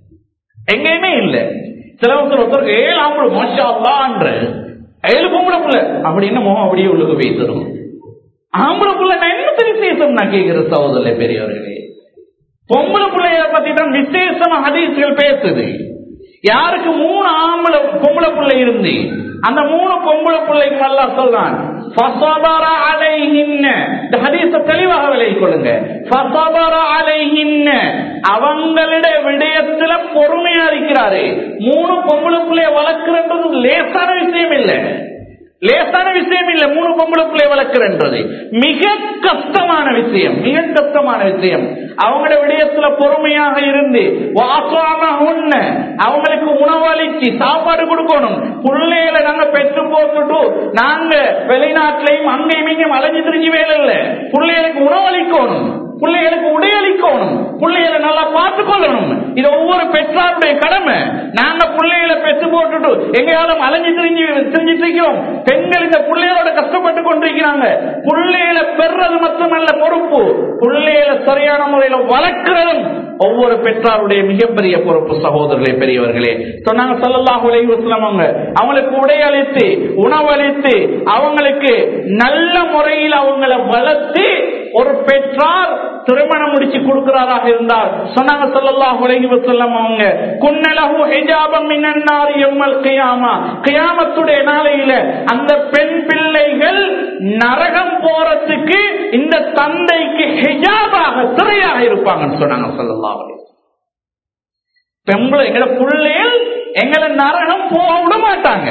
எங்கேயுமே இல்ல சில ஒருத்தர் ஒருத்தருக்கு ஏழு ஆம்பளை மோஷா அல்லான்ற ஏழு பொம்பளை புள்ள அப்படின்னு முகம் அப்படியே உள்ளுக்கு பேசுறோம் ஆம்பளை புள்ள நான் என்ன விசேஷம் நான் கேட்கிற சகோதர பெரியவர்களே பொம்பளை பிள்ளைய பத்தி தான் விசேஷமா ஹதீஸ்கள் பேசுது யாருக்கு மூணு ஆம்பளை பொம்பளை பிள்ளை இருந்து அந்த மூணு பொம்பளை பிள்ளைக்கு நல்லா சொல்றான் ஃபஸபர அலைஹின்ன இந்த ஹதீஸ தெளிவாக விலகிக் கொள்ளுங்க ஃபஸபர அலைஹின்ன அவங்களிட விடயத்துல பொறுமையா இருக்கிறாரு மூணு பொம்பளை பிள்ளைய வளர்க்கிறது லேசான விஷயம் இல்லை லேசான விஷயம் இல்ல மூணு பொம்பளை பிள்ளை வளர்க்கிறன்றது மிக கஷ்டமான விஷயம் மிக கஷ்டமான விஷயம் அவங்களோட விடயத்துல பொறுமையாக இருந்து வாசாம உண்ண அவங்களுக்கு உணவளிச்சு சாப்பாடு கொடுக்கணும் பிள்ளைகளை நாங்க பெற்று போட்டுட்டு நாங்க வெளிநாட்டிலையும் அங்கேயும் இங்கேயும் அலைஞ்சு திரிஞ்சு வேலை இல்ல பிள்ளைகளுக்கு உணவளிக்கணும் பிள்ளைகளுக்கு உடையளிக்கணும் பிள்ளைகளை நல்லா பார்த்து கொள்ளணும் இது ஒவ்வொரு பெற்றாருடைய கடமை நாங்க பிள்ளைகளை பெற்று போட்டுட்டு எங்கேயாவது அலைஞ்சு திரிஞ்சு திரிஞ்சிட்டு இருக்கிறோம் பெண்கள் இந்த பிள்ளைகளோட கஷ்டப்பட்டு கொண்டிருக்கிறாங்க பிள்ளைகளை பெறது மட்டுமல்ல பொறுப்பு பிள்ளைகளை சரியான முறையில வளர்க்கிறதும் ஒவ்வொரு பெற்றாருடைய மிகப்பெரிய பொறுப்பு சகோதரர்களே பெரியவர்களே சொன்னாங்க சொல்லலாம் அவங்க அவங்களுக்கு உடையளித்து உணவளித்து அவங்களுக்கு நல்ல முறையில் அவங்களை வளர்த்து ஒரு பெற்றார் திருமணம் முடிச்சு கொடுக்கிறாராக இருந்தால் சொன்னாங்க சொல்லல்லாஹு அலைஹி வஸல்லம் அவங்க குன்னலஹு ஹிஜாபம் மினன் நார் யௌமல் கியாமா கியாமத்துடைய நாளையில அந்த பெண் பிள்ளைகள் நரகம் போறதுக்கு இந்த தந்தைக்கு ஹிஜாபாக திரையாக இருப்பாங்கன்னு சொன்னாங்க சொல்லல்லாஹு அலைஹி பெம்பளை எங்கட பிள்ளைகள் எங்களை நரகம் போக விட மாட்டாங்க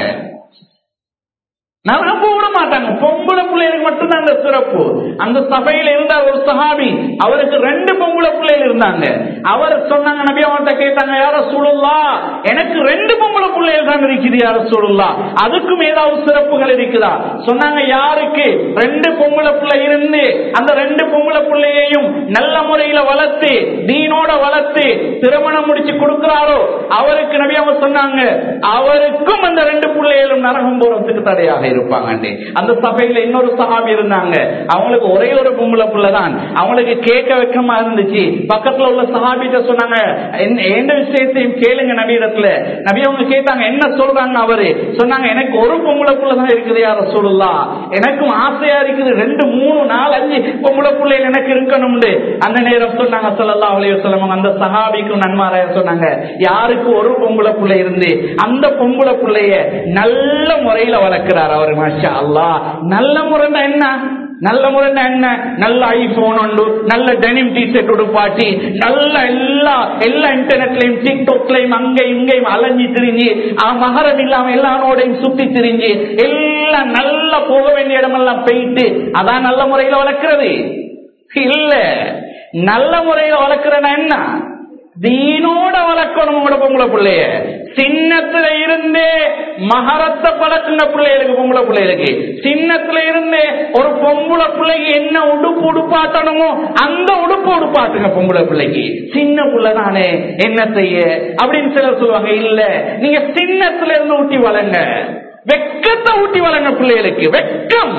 நரகம் போக விட மாட்டாங்க பொம்பளை பிள்ளைகளுக்கு மட்டும்தான் அந்த சிறப்பு அந்த சபையில இருந்த ஒரு சஹாபி அவருக்கு ரெண்டு பொம்பளை பிள்ளைகள் இருந்தாங்க அவர் சொன்னாங்க நபி அவன்கிட்ட கேட்டாங்க யார சூழல்லா எனக்கு ரெண்டு பொம்பளை பிள்ளைகள் தான் இருக்குது யார சூழல்லா அதுக்கும் ஏதாவது சிறப்புகள் இருக்குதா சொன்னாங்க யாருக்கு ரெண்டு பொம்பளை பிள்ளை இருந்து அந்த ரெண்டு பொம்பளை பிள்ளையையும் நல்ல முறையில வளர்த்து தீனோட வளர்த்து திருமணம் முடிச்சு கொடுக்கிறாரோ அவருக்கு நபி அவங்க சொன்னாங்க அவருக்கும் அந்த ரெண்டு பிள்ளைகளும் நரகம் போறதுக்கு தடையாக இருப்பாங்க அந்த சபையில இன்னொரு சஹாபி இருந்தாங்க அவங்களுக்கு ஒரே ஒரு பொம்பளை பிள்ளை தான் அவங்களுக்கு கேட்க வைக்கமா இருந்துச்சு பக்கத்துல உள்ள சஹாபிட்ட சொன்னாங்க "என்ன- எந்த விஷயத்தையும் கேளுங்க நபியிடத்துல நபி அவங்க கேட்டாங்க என்ன சொல்றாங்க அவரு சொன்னாங்க எனக்கு ஒரு பொம்பளை பிள்ளை தான் இருக்குது யார சொல்லலாம் எனக்கும் ஆசையா இருக்குது ரெண்டு மூணு நாலு அஞ்சு பொம்பளை பிள்ளைகள் எனக்கு இருக்கணும்னு அந்த நேரம் சொன்னாங்க சொல்லலாம் அலைய சொல்லுவாங்க அந்த சஹாபிக்கும் நன்மாராய சொன்னாங்க யாருக்கு ஒரு பொம்பளை பிள்ளை இருந்து அந்த பொம்பளை பிள்ளைய நல்ல முறையில வளர்க்கிறார் அவர் மாஷா அல்லாஹ் நல்ல முறைன்னா என்ன நல்ல முறைன்னா என்ன நல்ல ஐபோன் உண்டு நல்ல டெனிம் டி ஷர்ட் உடுப்பாட்டி நல்ல எல்லா எல்லா இன்டர்நெட்லயும் டிக்டாக்லயும் அங்கேயும் இங்கேயும் அலைஞ்சு திரிஞ்சு அவன் மகரம் இல்லாம எல்லாரோடையும் சுத்தி திரிஞ்சு எல்லாம் நல்லா போக வேண்டிய இடமெல்லாம் போயிட்டு அதான் நல்ல முறையில வளர்க்கிறது இல்ல நல்ல முறையில வளர்க்கிறனா என்ன தீனோட வளர்க்கணும் உங்களோட பொம்பளை பிள்ளைய சின்னத்துல இருந்தே மகரத்தை பழக்குங்க பிள்ளைகளுக்கு பொம்பளை பிள்ளைகளுக்கு சின்னத்துல இருந்தே ஒரு பொம்பளை பிள்ளைக்கு என்ன உடுப்பு உடுப்பாட்டணுமோ அந்த உடுப்பு உடுப்பாட்டுங்க பொம்பளை பிள்ளைக்கு சின்ன பிள்ளை தானே என்ன செய்ய அப்படின்னு சிலர் சொல்லுவாங்க இல்ல நீங்க சின்னத்துல இருந்து ஊட்டி வளங்க வெக்கத்தை ஊட்டி வளங்க பிள்ளைகளுக்கு வெக்கம்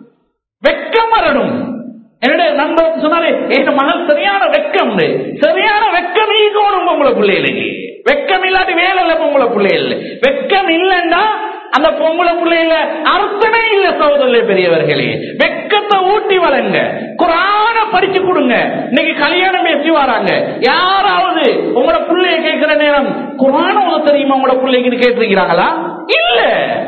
வெக்கம் வரணும் என்னுடைய நண்பர் சொன்னாரு என் மகள் சரியான வெக்கம் சரியான வெக்கம் ஈகோணும் பொம்பளை பிள்ளைகளுக்கு வெக்கம் இல்லாட்டி வேலை இல்ல பொம்பளை பிள்ளைகள் வெக்கம் இல்லைன்னா அந்த பொம்பளை பிள்ளைகள அர்த்தமே இல்ல சகோதரர்களே பெரியவர்களே வெக்கத்தை ஊட்டி வளங்க குரான படிச்சு கொடுங்க இன்னைக்கு கல்யாணம் பேசி வராங்க யாராவது உங்களோட பிள்ளைய கேட்கிற நேரம் குரான உத தெரியுமா உங்களோட பிள்ளைக்கு கேட்டிருக்கிறாங்களா இல்ல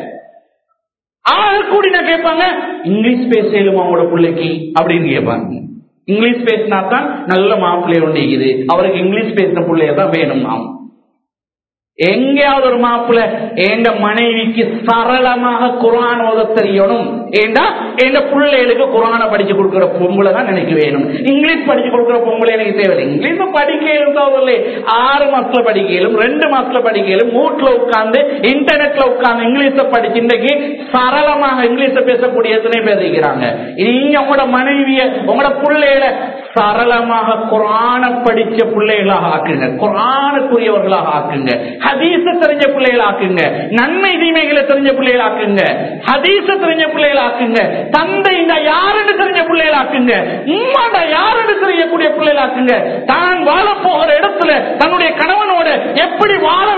ஆள் கூடி நான் கேட்பாங்க இங்கிலீஷ் பேசலுமா உங்களோட பிள்ளைக்கு அப்படின்னு கேட்பாங்க இங்கிலீஷ் பேசினா தான் நல்ல மாப்பிள்ளை ஒன்று இருக்குது அவருக்கு இங்கிலீஷ் பேசின பிள்ளைய தான் வேணும் நாம் எங்கேயாவது ஒரு மாப்பிள்ள எந்த மனைவிக்கு சரளமாக குரான் ஓத தெரியணும் ஏண்டா எந்த பிள்ளைகளுக்கு குரானை படிச்சு கொடுக்கிற பொம்பளை தான் எனக்கு வேணும் இங்கிலீஷ் படிச்சு கொடுக்கிற பொம்பளை எனக்கு தேவையில்லை இங்கிலீஷ் படிக்க இருந்தாலே ஆறு மாசத்துல படிக்கலும் ரெண்டு மாசத்துல படிக்கலும் வீட்டுல உட்கார்ந்து இன்டர்நெட்ல உட்கார்ந்து இங்கிலீஷ படிச்சு இன்றைக்கு சரளமாக இங்கிலீஷ பேசக்கூடிய எத்தனை பேர் இருக்கிறாங்க நீங்க உங்களோட மனைவிய உங்களோட பிள்ளைகளை சரளமாக குரான படிச்ச பிள்ளைகளாக ஆக்குங்க குரானுக்குரியவர்களாக ஆக்குங்க ஹதீச தெரிஞ்ச பிள்ளைகள் ஆக்குங்க நன்மை தீமைகளை தெரிஞ்ச பிள்ளைகள் ஆக்குங்க ஹதீச தெரிஞ்ச பிள்ளைகள் ஆக்குங்க தந்தை யாருன்னு தெரிஞ்ச பிள்ளைகள் ஆக்குங்க உம்மாடா யாருன்னு தெரியக்கூடிய பிள்ளைகள் ஆக்குங்க தான் வாழ போகிற இடத்துல தன்னுடைய கணவனோட எப்படி வாழ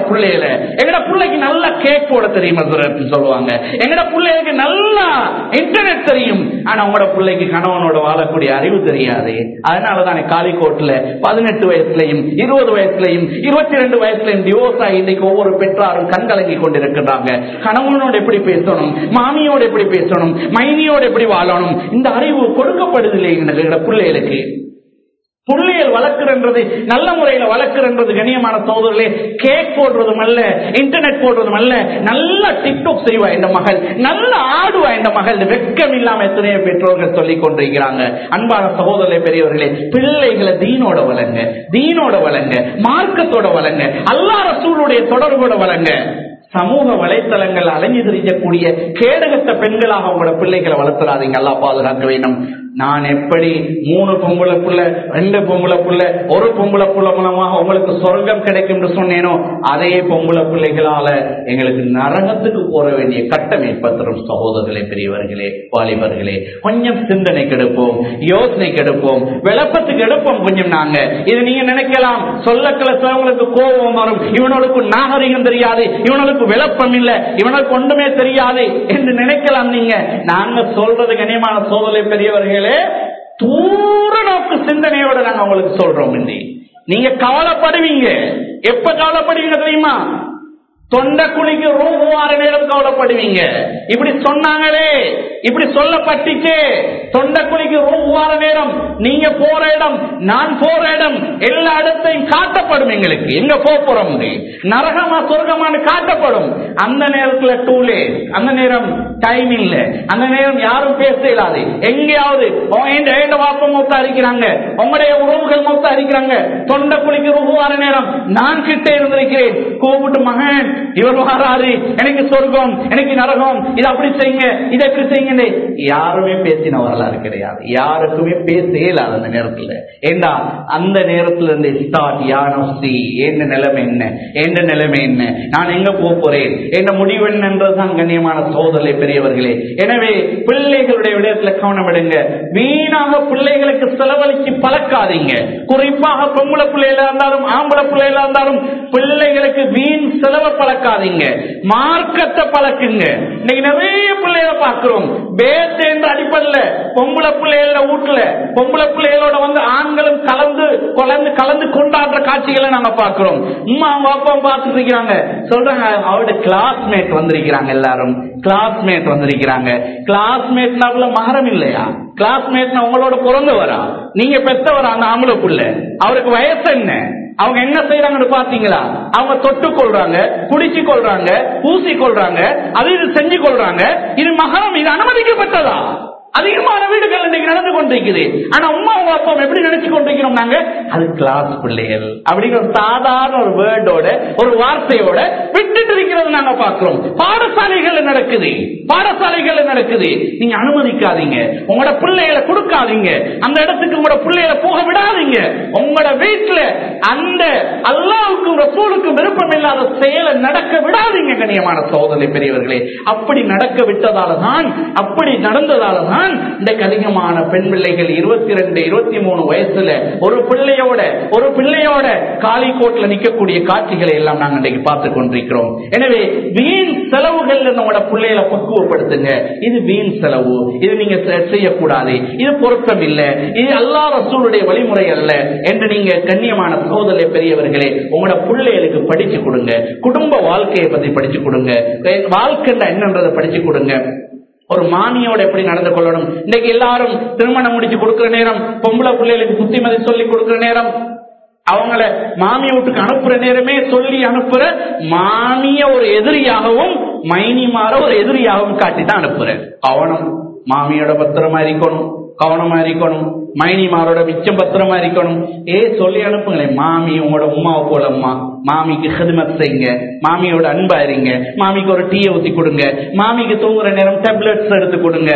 பிள்ளைகள எங்கட பிள்ளைக்கு நல்ல கேக் போட தெரியும் சொல்லுவாங்க எங்கட பிள்ளைகளுக்கு நல்லா இன்டர்நெட் தெரியும் ஆனா உங்களோட பிள்ளைக்கு கணவனோட வாழக்கூடிய அறிவு தெரியாது அதனாலதான் காலிக்கோட்ல பதினெட்டு வயசுலயும் இருபது வயசுலயும் இருபத்தி ரெண்டு வயசுலயும் டிவோர்ஸ் ஆகி இன்னைக்கு ஒவ்வொரு பெற்றாரும் கண்கலங்கி கொண்டிருக்கிறாங்க கணவனோட எப்படி பேசணும் மாமியோட எப்படி பேசணும் மைனியோட எப்படி வாழணும் இந்த அறிவு கொடுக்கப்படுது இல்லைங்க பிள்ளைகளுக்கு புள்ளையல் வளர்க்குறது நல்ல முறையில வளர்க்குறது கண்ணியமான சோதர்களே கேக் போடுறதும் அல்ல இன்டர்நெட் போடுறதும் அல்ல நல்ல டிக்டாக் செய்வா இந்த மகள் நல்ல ஆடுவா இந்த மகள் வெக்கம் இல்லாம எத்தனையோ பெற்றோர்கள் சொல்லிக் கொண்டிருக்கிறாங்க அன்பான சகோதரர்களே பெரியவர்களே பிள்ளைகளை தீனோட வளங்க தீனோட வளங்க மார்க்கத்தோட வளங்க அல்லா ரசூலுடைய தொடர்போட வளங்க சமூக வலைத்தளங்கள் அலைஞ்சு திரிக்கக்கூடிய கேடகத்த பெண்களாக உங்களோட பிள்ளைகளை வளர்த்துறாதீங்க அல்லா பாதுகாக்க வேண்டும் நான் எப்படி மூணு பொம்பளை புள்ள ரெண்டு பொம்பளை புள்ள ஒரு பொம்பளை புள்ள மூலமாக உங்களுக்கு சொர்க்கம் கிடைக்கும் என்று சொன்னேனோ அதே பொம்பளை பிள்ளைகளால எங்களுக்கு நரகத்துக்கு போற வேண்டிய கட்டம் ஏற்பட்டுரும் சகோதரர்களே பெரியவர்களே வாலிபர்களே கொஞ்சம் சிந்தனை கெடுப்போம் யோசனை கெடுப்போம் விளப்பத்துக்கு எடுப்போம் கொஞ்சம் நாங்க இது நீங்க நினைக்கலாம் சொல்ல கிளச்சவங்களுக்கு கோபம் வரும் இவனுக்கு நாகரிகம் தெரியாது இவனுக்கு விளப்பம் இல்ல இவனுக்கு ஒன்றுமே தெரியாது என்று நினைக்கலாம் நீங்க நாங்க சொல்றது கனியமான சோதனை பெரியவர்களே தூர நோக்கு சிந்தனையோட நாங்க உங்களுக்கு சொல்றோம் இன்னி நீங்க கவலைப்படுவீங்க எப்ப கவலைப்படுவீங்க தெரியுமா தொண்டை குழிக்கு ரூம் மூவாறு நேரம் கவலைப்படுவீங்க இப்படி சொன்னாங்களே இப்படி சொல்லப்பட்டுச்சு தொண்டை குழிக்கு ரூம் மூவாறு நேரம் நீங்க போற இடம் நான் போற இடம் எல்லா இடத்தையும் காட்டப்படும் எங்களுக்கு எங்க போக போறோம் நரகமா சொர்க்கமானு காட்டப்படும் அந்த நேரத்துல டூலே அந்த நேரம் டைம் இல்ல அந்த நேரம் யாரும் பேச இயலாது எங்கேயாவது வாப்பம் மொத்தம் அடிக்கிறாங்க உங்களுடைய உறவுகள் மொத்தம் அடிக்கிறாங்க தொண்டை குழிக்கு ரூபார நேரம் நான் கிட்ட இருந்திருக்கிறேன் கூப்பிட்டு மகன் இவர் வராரு எனக்கு சொர்க்கம் எனக்கு நரகம் இது அப்படி செய்யுங்க இதை எப்படி செய்யுங்க யாருமே பேசின வரலாறு கிடையாது யாருக்குமே பேச இயலாது அந்த நேரத்துல ஏண்டா அந்த நேரத்துல இருந்து ஸ்டார்ட் யானி என்ன நிலைமை என்ன எந்த நிலைமை என்ன நான் எங்க போக போறேன் என்ன முடிவு என்னன்றதுதான் கண்ணியமான சோதனை பெரியவர்களே எனவே பிள்ளைகளுடைய விடயத்துல கவனம் எடுங்க வீணாக பிள்ளைகளுக்கு செலவழிச்சு பழக்காதீங்க குறிப்பாக பொம்பளை பிள்ளைகளா இருந்தாலும் ஆம்பளை பிள்ளைகளா இருந்தாலும் பிள்ளைகளுக்கு வீண் செலவை பழக்காதீங்க மார்க்கத்தை பழக்குங்க இன்னைக்கு நிறைய பிள்ளைகளை பார்க்கிறோம் பேஸ் என்ற அடிப்படையில் பொம்பளை பிள்ளைகள வீட்டுல பொம்பளை பிள்ளைகளோட வந்து ஆண்களும் கலந்து கலந்து கலந்து கொண்டாடுற காட்சிகளை நாங்க பார்க்கிறோம் உமா அவங்க அப்பா பார்த்துட்டு இருக்கிறாங்க சொல்றாங்க அவரோட கிளாஸ்மேட் வந்திருக்கிறாங்க எல்லாரும் கிளாஸ்மேட் வந்திருக்கிறாங்க கிளாஸ்மேட்னாக்குள்ள மகரம் இல்லையா கிளாஸ்மேட் உங்களோட பிறந்து வரா நீங்க பெத்தவரா அந்த ஆம்பளை புள்ள அவருக்கு வயசு என்ன அவங்க என்ன செய்யறாங்கன்னு பாத்தீங்களா அவங்க தொட்டு கொள்றாங்க குடிச்சு கொள்றாங்க பூசி கொள்றாங்க அது இது செஞ்சு கொள்றாங்க இது மகரம் இது அனுமதிக்கப்பட்டதா அதிகமான வீடுகள் இன்னைக்கு நடந்து கொண்டிருக்குது ஆனா உமா உங்க அப்பா எப்படி நினைச்சு கொண்டிருக்கிறோம் நாங்க அது கிளாஸ் பிள்ளைகள் அப்படிங்கிற ஒரு சாதாரண ஒரு வேர்டோட ஒரு வார்த்தையோட விட்டுட்டு இருக்கிறது நாங்க பாக்குறோம் பாடசாலைகள்ல நடக்குது பாடசாலைகள்ல நடக்குது நீங்க அனுமதிக்காதீங்க உங்களோட பிள்ளைகளை கொடுக்காதீங்க அந்த இடத்துக்கு உங்களோட பிள்ளைகளை போக விடாதீங்க உங்களோட வீட்டுல அந்த அல்லாவுக்கும் ரசூலுக்கும் விருப்பம் இல்லாத செயலை நடக்க விடாதீங்க கண்ணியமான சோதனை பெரியவர்களே அப்படி நடக்க விட்டதால தான் அப்படி நடந்ததால தான் இன்றைக்கு அதிகமான பெண் பிள்ளைகள் இருபத்தி ரெண்டு இருபத்தி மூணு வயசுல ஒரு பிள்ளையோட ஒரு பிள்ளையோட காலிக்கோட்ல நிக்கக்கூடிய காட்சிகளை எல்லாம் நாங்கள் இன்றைக்கு பார்த்து கொண்டிருக்கிறோம் எனவே வீண் செலவுகள் நம்மளோட பிள்ளைகளை பக்குவப்படுத்துங்க இது வீண் செலவு இது நீங்க செய்யக்கூடாது இது பொருத்தம் இல்லை இது அல்லா ரசூலுடைய வழிமுறை அல்ல என்று நீங்க கண்ணியமான சோதனை பெரியவர்களே உங்களோட பிள்ளைகளுக்கு படிச்சு கொடுங்க குடும்ப வாழ்க்கையை பத்தி படிச்சு கொடுங்க வாழ்க்கை என்னன்றதை படிச்சு கொடுங்க ஒரு மாமியோட எப்படி நடந்து கொள்ளணும் இன்னைக்கு எல்லாரும் திருமணம் முடிச்சு கொடுக்கிற நேரம் பொம்பளை பிள்ளைகளுக்கு புத்திமதி சொல்லி கொடுக்கிற நேரம் அவங்கள மாமிய வீட்டுக்கு அனுப்புற நேரமே சொல்லி அனுப்புற மாமிய ஒரு எதிரியாகவும் மைனிமார ஒரு எதிரியாகவும் காட்டி தான் அனுப்புற கவனம் மாமியோட பத்திரமா இருக்கணும் கவனமா இருக்கணும் மைனிமாரோட மிச்சம் பத்திரமா இருக்கணும் ஏ சொல்லி அனுப்புங்களேன் மாமி உங்களோட உமாவை போல அம்மா மாமிக்கு ஹிதமத் செய்யுங்க மாமியோட அன்பா இருங்க மாமிக்கு ஒரு டீயை ஊத்தி கொடுங்க மாமிக்கு தூங்குற நேரம் டேப்லெட்ஸ் எடுத்து கொடுங்க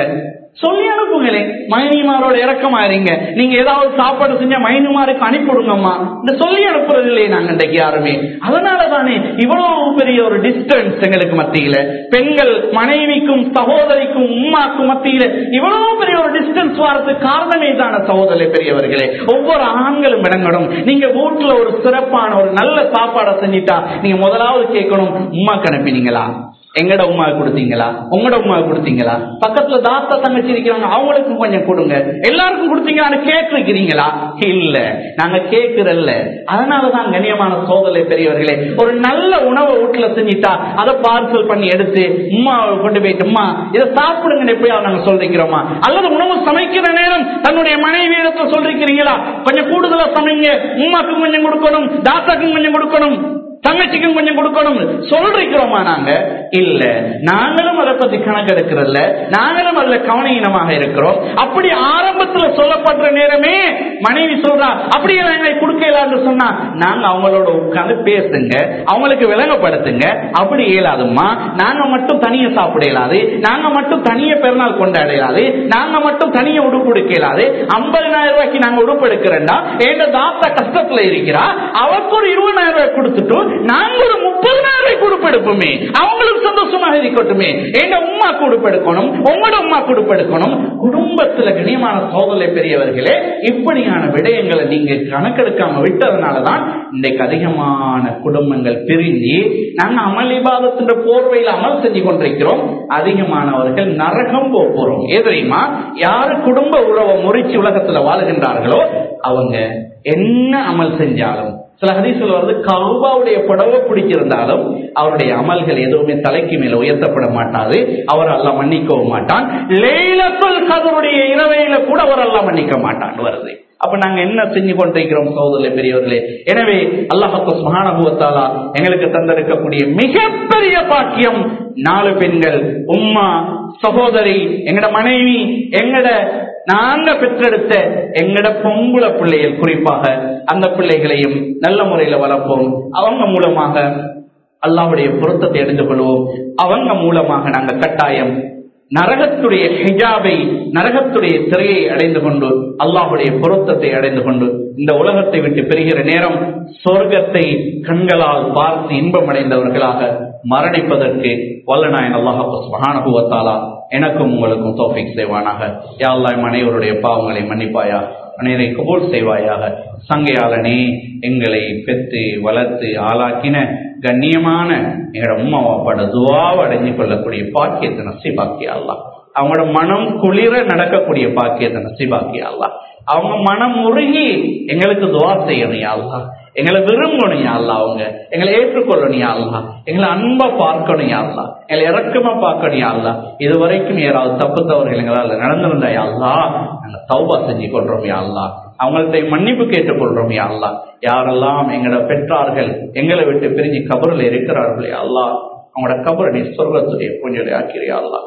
சொல்லி அனுப்புங்களேன் மைனிமாரோட இறக்கமா இருங்க நீங்க ஏதாவது சாப்பாடு செஞ்சா மைனிமாருக்கு அனுப்பிவிடுங்கம்மா இந்த சொல்லி அனுப்புறது இல்லையே நாங்க இன்றைக்கு யாருமே அதனால தானே இவ்வளவு பெரிய ஒரு டிஸ்டன்ஸ் எங்களுக்கு மத்தியில பெண்கள் மனைவிக்கும் சகோதரிக்கும் உம்மாக்கும் மத்தியில இவ்வளவு பெரிய ஒரு டிஸ்டன்ஸ் வரதுக்கு காரணமே தான சகோதரி பெரியவர்களே ஒவ்வொரு ஆண்களும் விளங்கணும் நீங்க வீட்டுல ஒரு சிறப்பான ஒரு நல்ல சாப்பாடை செஞ்சிட்டா நீங்க முதலாவது கேட்கணும் உமாக்கு அனுப்பினீங்களா எங்கட உமா கொடுத்தீங்களா உங்களோட உமா கொடுத்தீங்களா பக்கத்துல தாத்தா தங்கச்சி இருக்கிறாங்க அவங்களுக்கும் கொஞ்சம் கொடுங்க எல்லாருக்கும் கொடுத்தீங்களான்னு கேட்டிருக்கிறீங்களா இல்ல நாங்க கேட்கிறல்ல அதனாலதான் கண்ணியமான சோதனை பெரியவர்களே ஒரு நல்ல உணவை வீட்டுல செஞ்சிட்டா அதை பார்சல் பண்ணி எடுத்து உமாவை கொண்டு போயிட்டு உமா இதை சாப்பிடுங்க எப்படியாவது நாங்க சொல்லிக்கிறோமா அல்லது உணவு சமைக்கிற நேரம் தன்னுடைய மனைவி இடத்துல சொல்லிருக்கிறீங்களா கொஞ்சம் கூடுதலா சமைங்க உமாக்கும் கொஞ்சம் கொடுக்கணும் தாத்தாக்கும் கொஞ்சம் கொடுக்கணும் தங்கச்சிக்கும் கொஞ்சம் கொடுக்கணும் சொல்றோமா நாங்க இல்ல நாங்களும் அதை பத்தி கணக்கெடுக்கிறல்ல நாங்களும் அதுல கவனீனமாக இருக்கிறோம் அப்படி ஆரம்பத்துல சொல்லப்படுற நேரமே மனைவி சொல்றா அப்படியே நாங்க கொடுக்கலான்னு சொன்னா நாங்க அவங்களோட உட்கார்ந்து பேசுங்க அவங்களுக்கு விளங்கப்படுத்துங்க அப்படி இயலாதும்மா நாங்க மட்டும் தனிய சாப்பிட இயலாது நாங்க மட்டும் தனிய பெருநாள் கொண்டாட இயலாது நாங்க மட்டும் தனிய உடுப்பு எடுக்க இயலாது ஐம்பதினாயிரம் ரூபாய்க்கு நாங்க உடுப்பு எடுக்கிறேன்டா எங்க தாத்தா கஷ்டத்துல இருக்கிறா அவருக்கு ஒரு இருபதாயிரம் ரூபாய் கொடுத்துட்டு நாங்க ஒரு முப்பதாயிரம் ரூபாய் உடுப்பு எடுப்போமே அவங்களுக்கு சந்தோஷமாக இருக்கட்டுமே எங்க உமா உடுப்பு எடுக்கணும் உங்களோட உமா உடுப்பு எடுக்கணும் குடும்பத்துல கண்ணியமான சோதனை பெரியவர்களே இப்படியான விடயங்களை நீங்க கணக்கெடுக்காம விட்டதுனாலதான் இன்றைக்கு அதிகமான குடும்பங்கள் பிரிஞ்சு நாங்க அமளிபாதத்தின் போர்வையில் அமல் செஞ்சு கொண்டிருக்கிறோம் அதிகமானவர்கள் நரகம் போக போறோம் ஏன் தெரியுமா யாரு குடும்ப உறவை முறிச்சு உலகத்துல வாழுகின்றார்களோ அவங்க என்ன அமல் செஞ்சாலும் சில ஹதீஸ்ல வருது கவுபாவுடைய புடவை பிடிச்சிருந்தாலும் அவருடைய அமல்கள் எதுவுமே தலைக்கு மேல உயர்த்தப்பட மாட்டாது அவர் எல்லாம் மன்னிக்கவும் மாட்டான் லேலத்துல் கதருடைய இரவையில கூட அவர் எல்லாம் மன்னிக்க மாட்டான் வருது அப்ப நாங்க என்ன செஞ்சு கொண்டிருக்கிறோம் சோதரில் பெரியவர்களே எனவே அல்லாஹத்து மகானபுவத்தாலா எங்களுக்கு தந்திருக்கக்கூடிய மிகப்பெரிய பாக்கியம் நாலு பெண்கள் உம்மா சகோதரி எங்கட மனைவி எங்கட நாங்க பெற்றெடுத்த எங்கட பொங்குல பிள்ளைகள் குறிப்பாக அந்த பிள்ளைகளையும் நல்ல முறையில வளர்ப்போம் அவங்க மூலமாக அல்லாவுடைய பொருத்தத்தை எடுத்துக் கொள்வோம் அவங்க மூலமாக நாங்க கட்டாயம் நரகத்துடைய ஹிஜாபை நரகத்துடைய திரையை அடைந்து கொண்டு அல்லாஹுடைய பொருத்தத்தை அடைந்து கொண்டு இந்த உலகத்தை விட்டு பெறுகிற நேரம் சொர்க்கத்தை கண்களால் பார்த்து இன்பம் அடைந்தவர்களாக மரணிப்பதற்கு வல்லநாயன் அல்லாஹாலா எனக்கும் உங்களுக்கும் தோஃபிக் செய்வானாக யாழ்லாய் அனைவருடைய பாவங்களை மன்னிப்பாயா அனைவரை கபூல் செய்வாயாக சங்கையாளனே எங்களை பெற்று வளர்த்து ஆளாக்கின கண்ணியமான எங்களோட உம்மா அப்பாட துவாவை அடைஞ்சு கொள்ளக்கூடிய பாக்கியத்தை நசிபாக்கியா அல்லா அவங்களோட மனம் குளிர நடக்கக்கூடிய பாக்கியத்தை நசிபாக்கியா அல்லா அவங்க மனம் உருகி எங்களுக்கு துவா செய்யணும் யாழ்லா எங்களை விரும்பணும் யாழ்லா அவங்க எங்களை ஏற்றுக்கொள்ளணும் யாழ்லா எங்களை அன்பா பார்க்கணும் யாழ்லா எங்களை இறக்கமா பார்க்கணும் யாழ்லா இது வரைக்கும் யாராவது தப்பு தவறுகள் எங்களால் நடந்திருந்தா யாழ்லா நாங்க தௌபா செஞ்சு கொள்றோம் யாழ்லா அவங்கள்ட்ட மன்னிப்பு கேட்டுக்கொள்றோம் யாழ்லா யாரெல்லாம் எங்களோட பெற்றார்கள் எங்களை விட்டு பிரிஞ்சு கபரில் இருக்கிறார்களே அல்லா அவங்களோட கபரை நீ சொர்க்கத்துடைய கொஞ்சம் ஆக்கிறியா அல்லா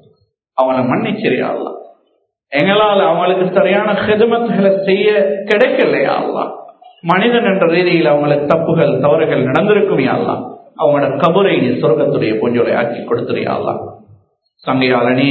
அவங்கள மன்னிச்சிரியா அல்லா எங்களால் அவங்களுக்கு சரியான ஹெதுமத்துகளை செய்ய கிடைக்கலையா அல்லா மனிதன் என்ற ரீதியில் அவங்களுக்கு தப்புகள் தவறுகள் நடந்திருக்கும் யாழ்லா அவங்களோட கபரை நீ சொர்க்கத்துடைய கொஞ்சோலை ஆக்கி கொடுத்துறியா அல்லா சங்கையாளனே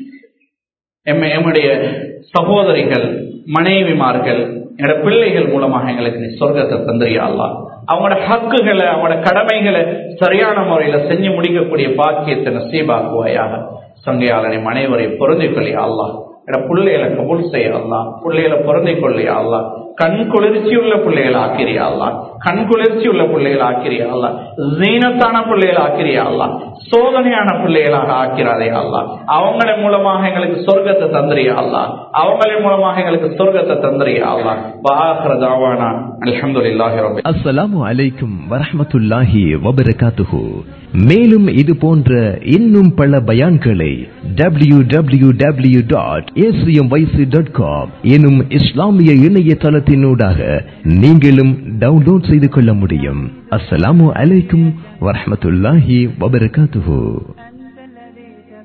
எம் எம்முடைய சகோதரிகள் மனைவிமார்கள் எங்களோட பிள்ளைகள் மூலமாக எங்களுக்கு நீ சொர்க்கத்தை தந்திரியா அல்லா அவங்களோட ஹக்குகளை அவங்களோட கடமைகளை சரியான முறையில செஞ்சு முடிக்கக்கூடிய பாக்கியத்தை நசீபாக்குவாயாக சங்கையாளனை அனைவரை பொருந்திக் கொள்ளியா அல்லா எட பிள்ளைகளை கபூல் செய்யலா பிள்ளைகளை பொருந்திக் கொள்ளியா அல்லா கண் குளிர்ச்சி உள்ள பிள்ளைகள் ஆக்கிரியா அல்லா கண் குளிர்ச்சி உள்ள பிள்ளைகள் ஆக்கிரியா அல்லா ஜீனத்தான பிள்ளைகள் ஆக்கிரியா அல்லா சோதனையான பிள்ளைகளாக ஆக்கிறாரே அல்லா அவங்களின் மூலமாக எங்களுக்கு சொர்க்கத்தை தந்திரியா அல்லா அவங்களின் மூலமாக எங்களுக்கு சொர்க்கத்தை தந்திரியா அல்லா வாஹர தாவானா அல்ஹம்துலில்லாஹி ரப்பி அஸ்ஸலாமு அலைக்கும் வரஹ்மத்துல்லாஹி வபரகாத்துஹு மேலும் இது போன்ற இன்னும் பல பயான்களை W W W dot dot com எனும் இஸ்லாமிய இணையதளத்தினூடாக நீங்களும் டவுன்லோட் செய்து கொள்ள முடியும் அஸ்ஸலாமு அலைக்கும் வரஹ்மத்துல்லாஹி வபரகாத்துஹு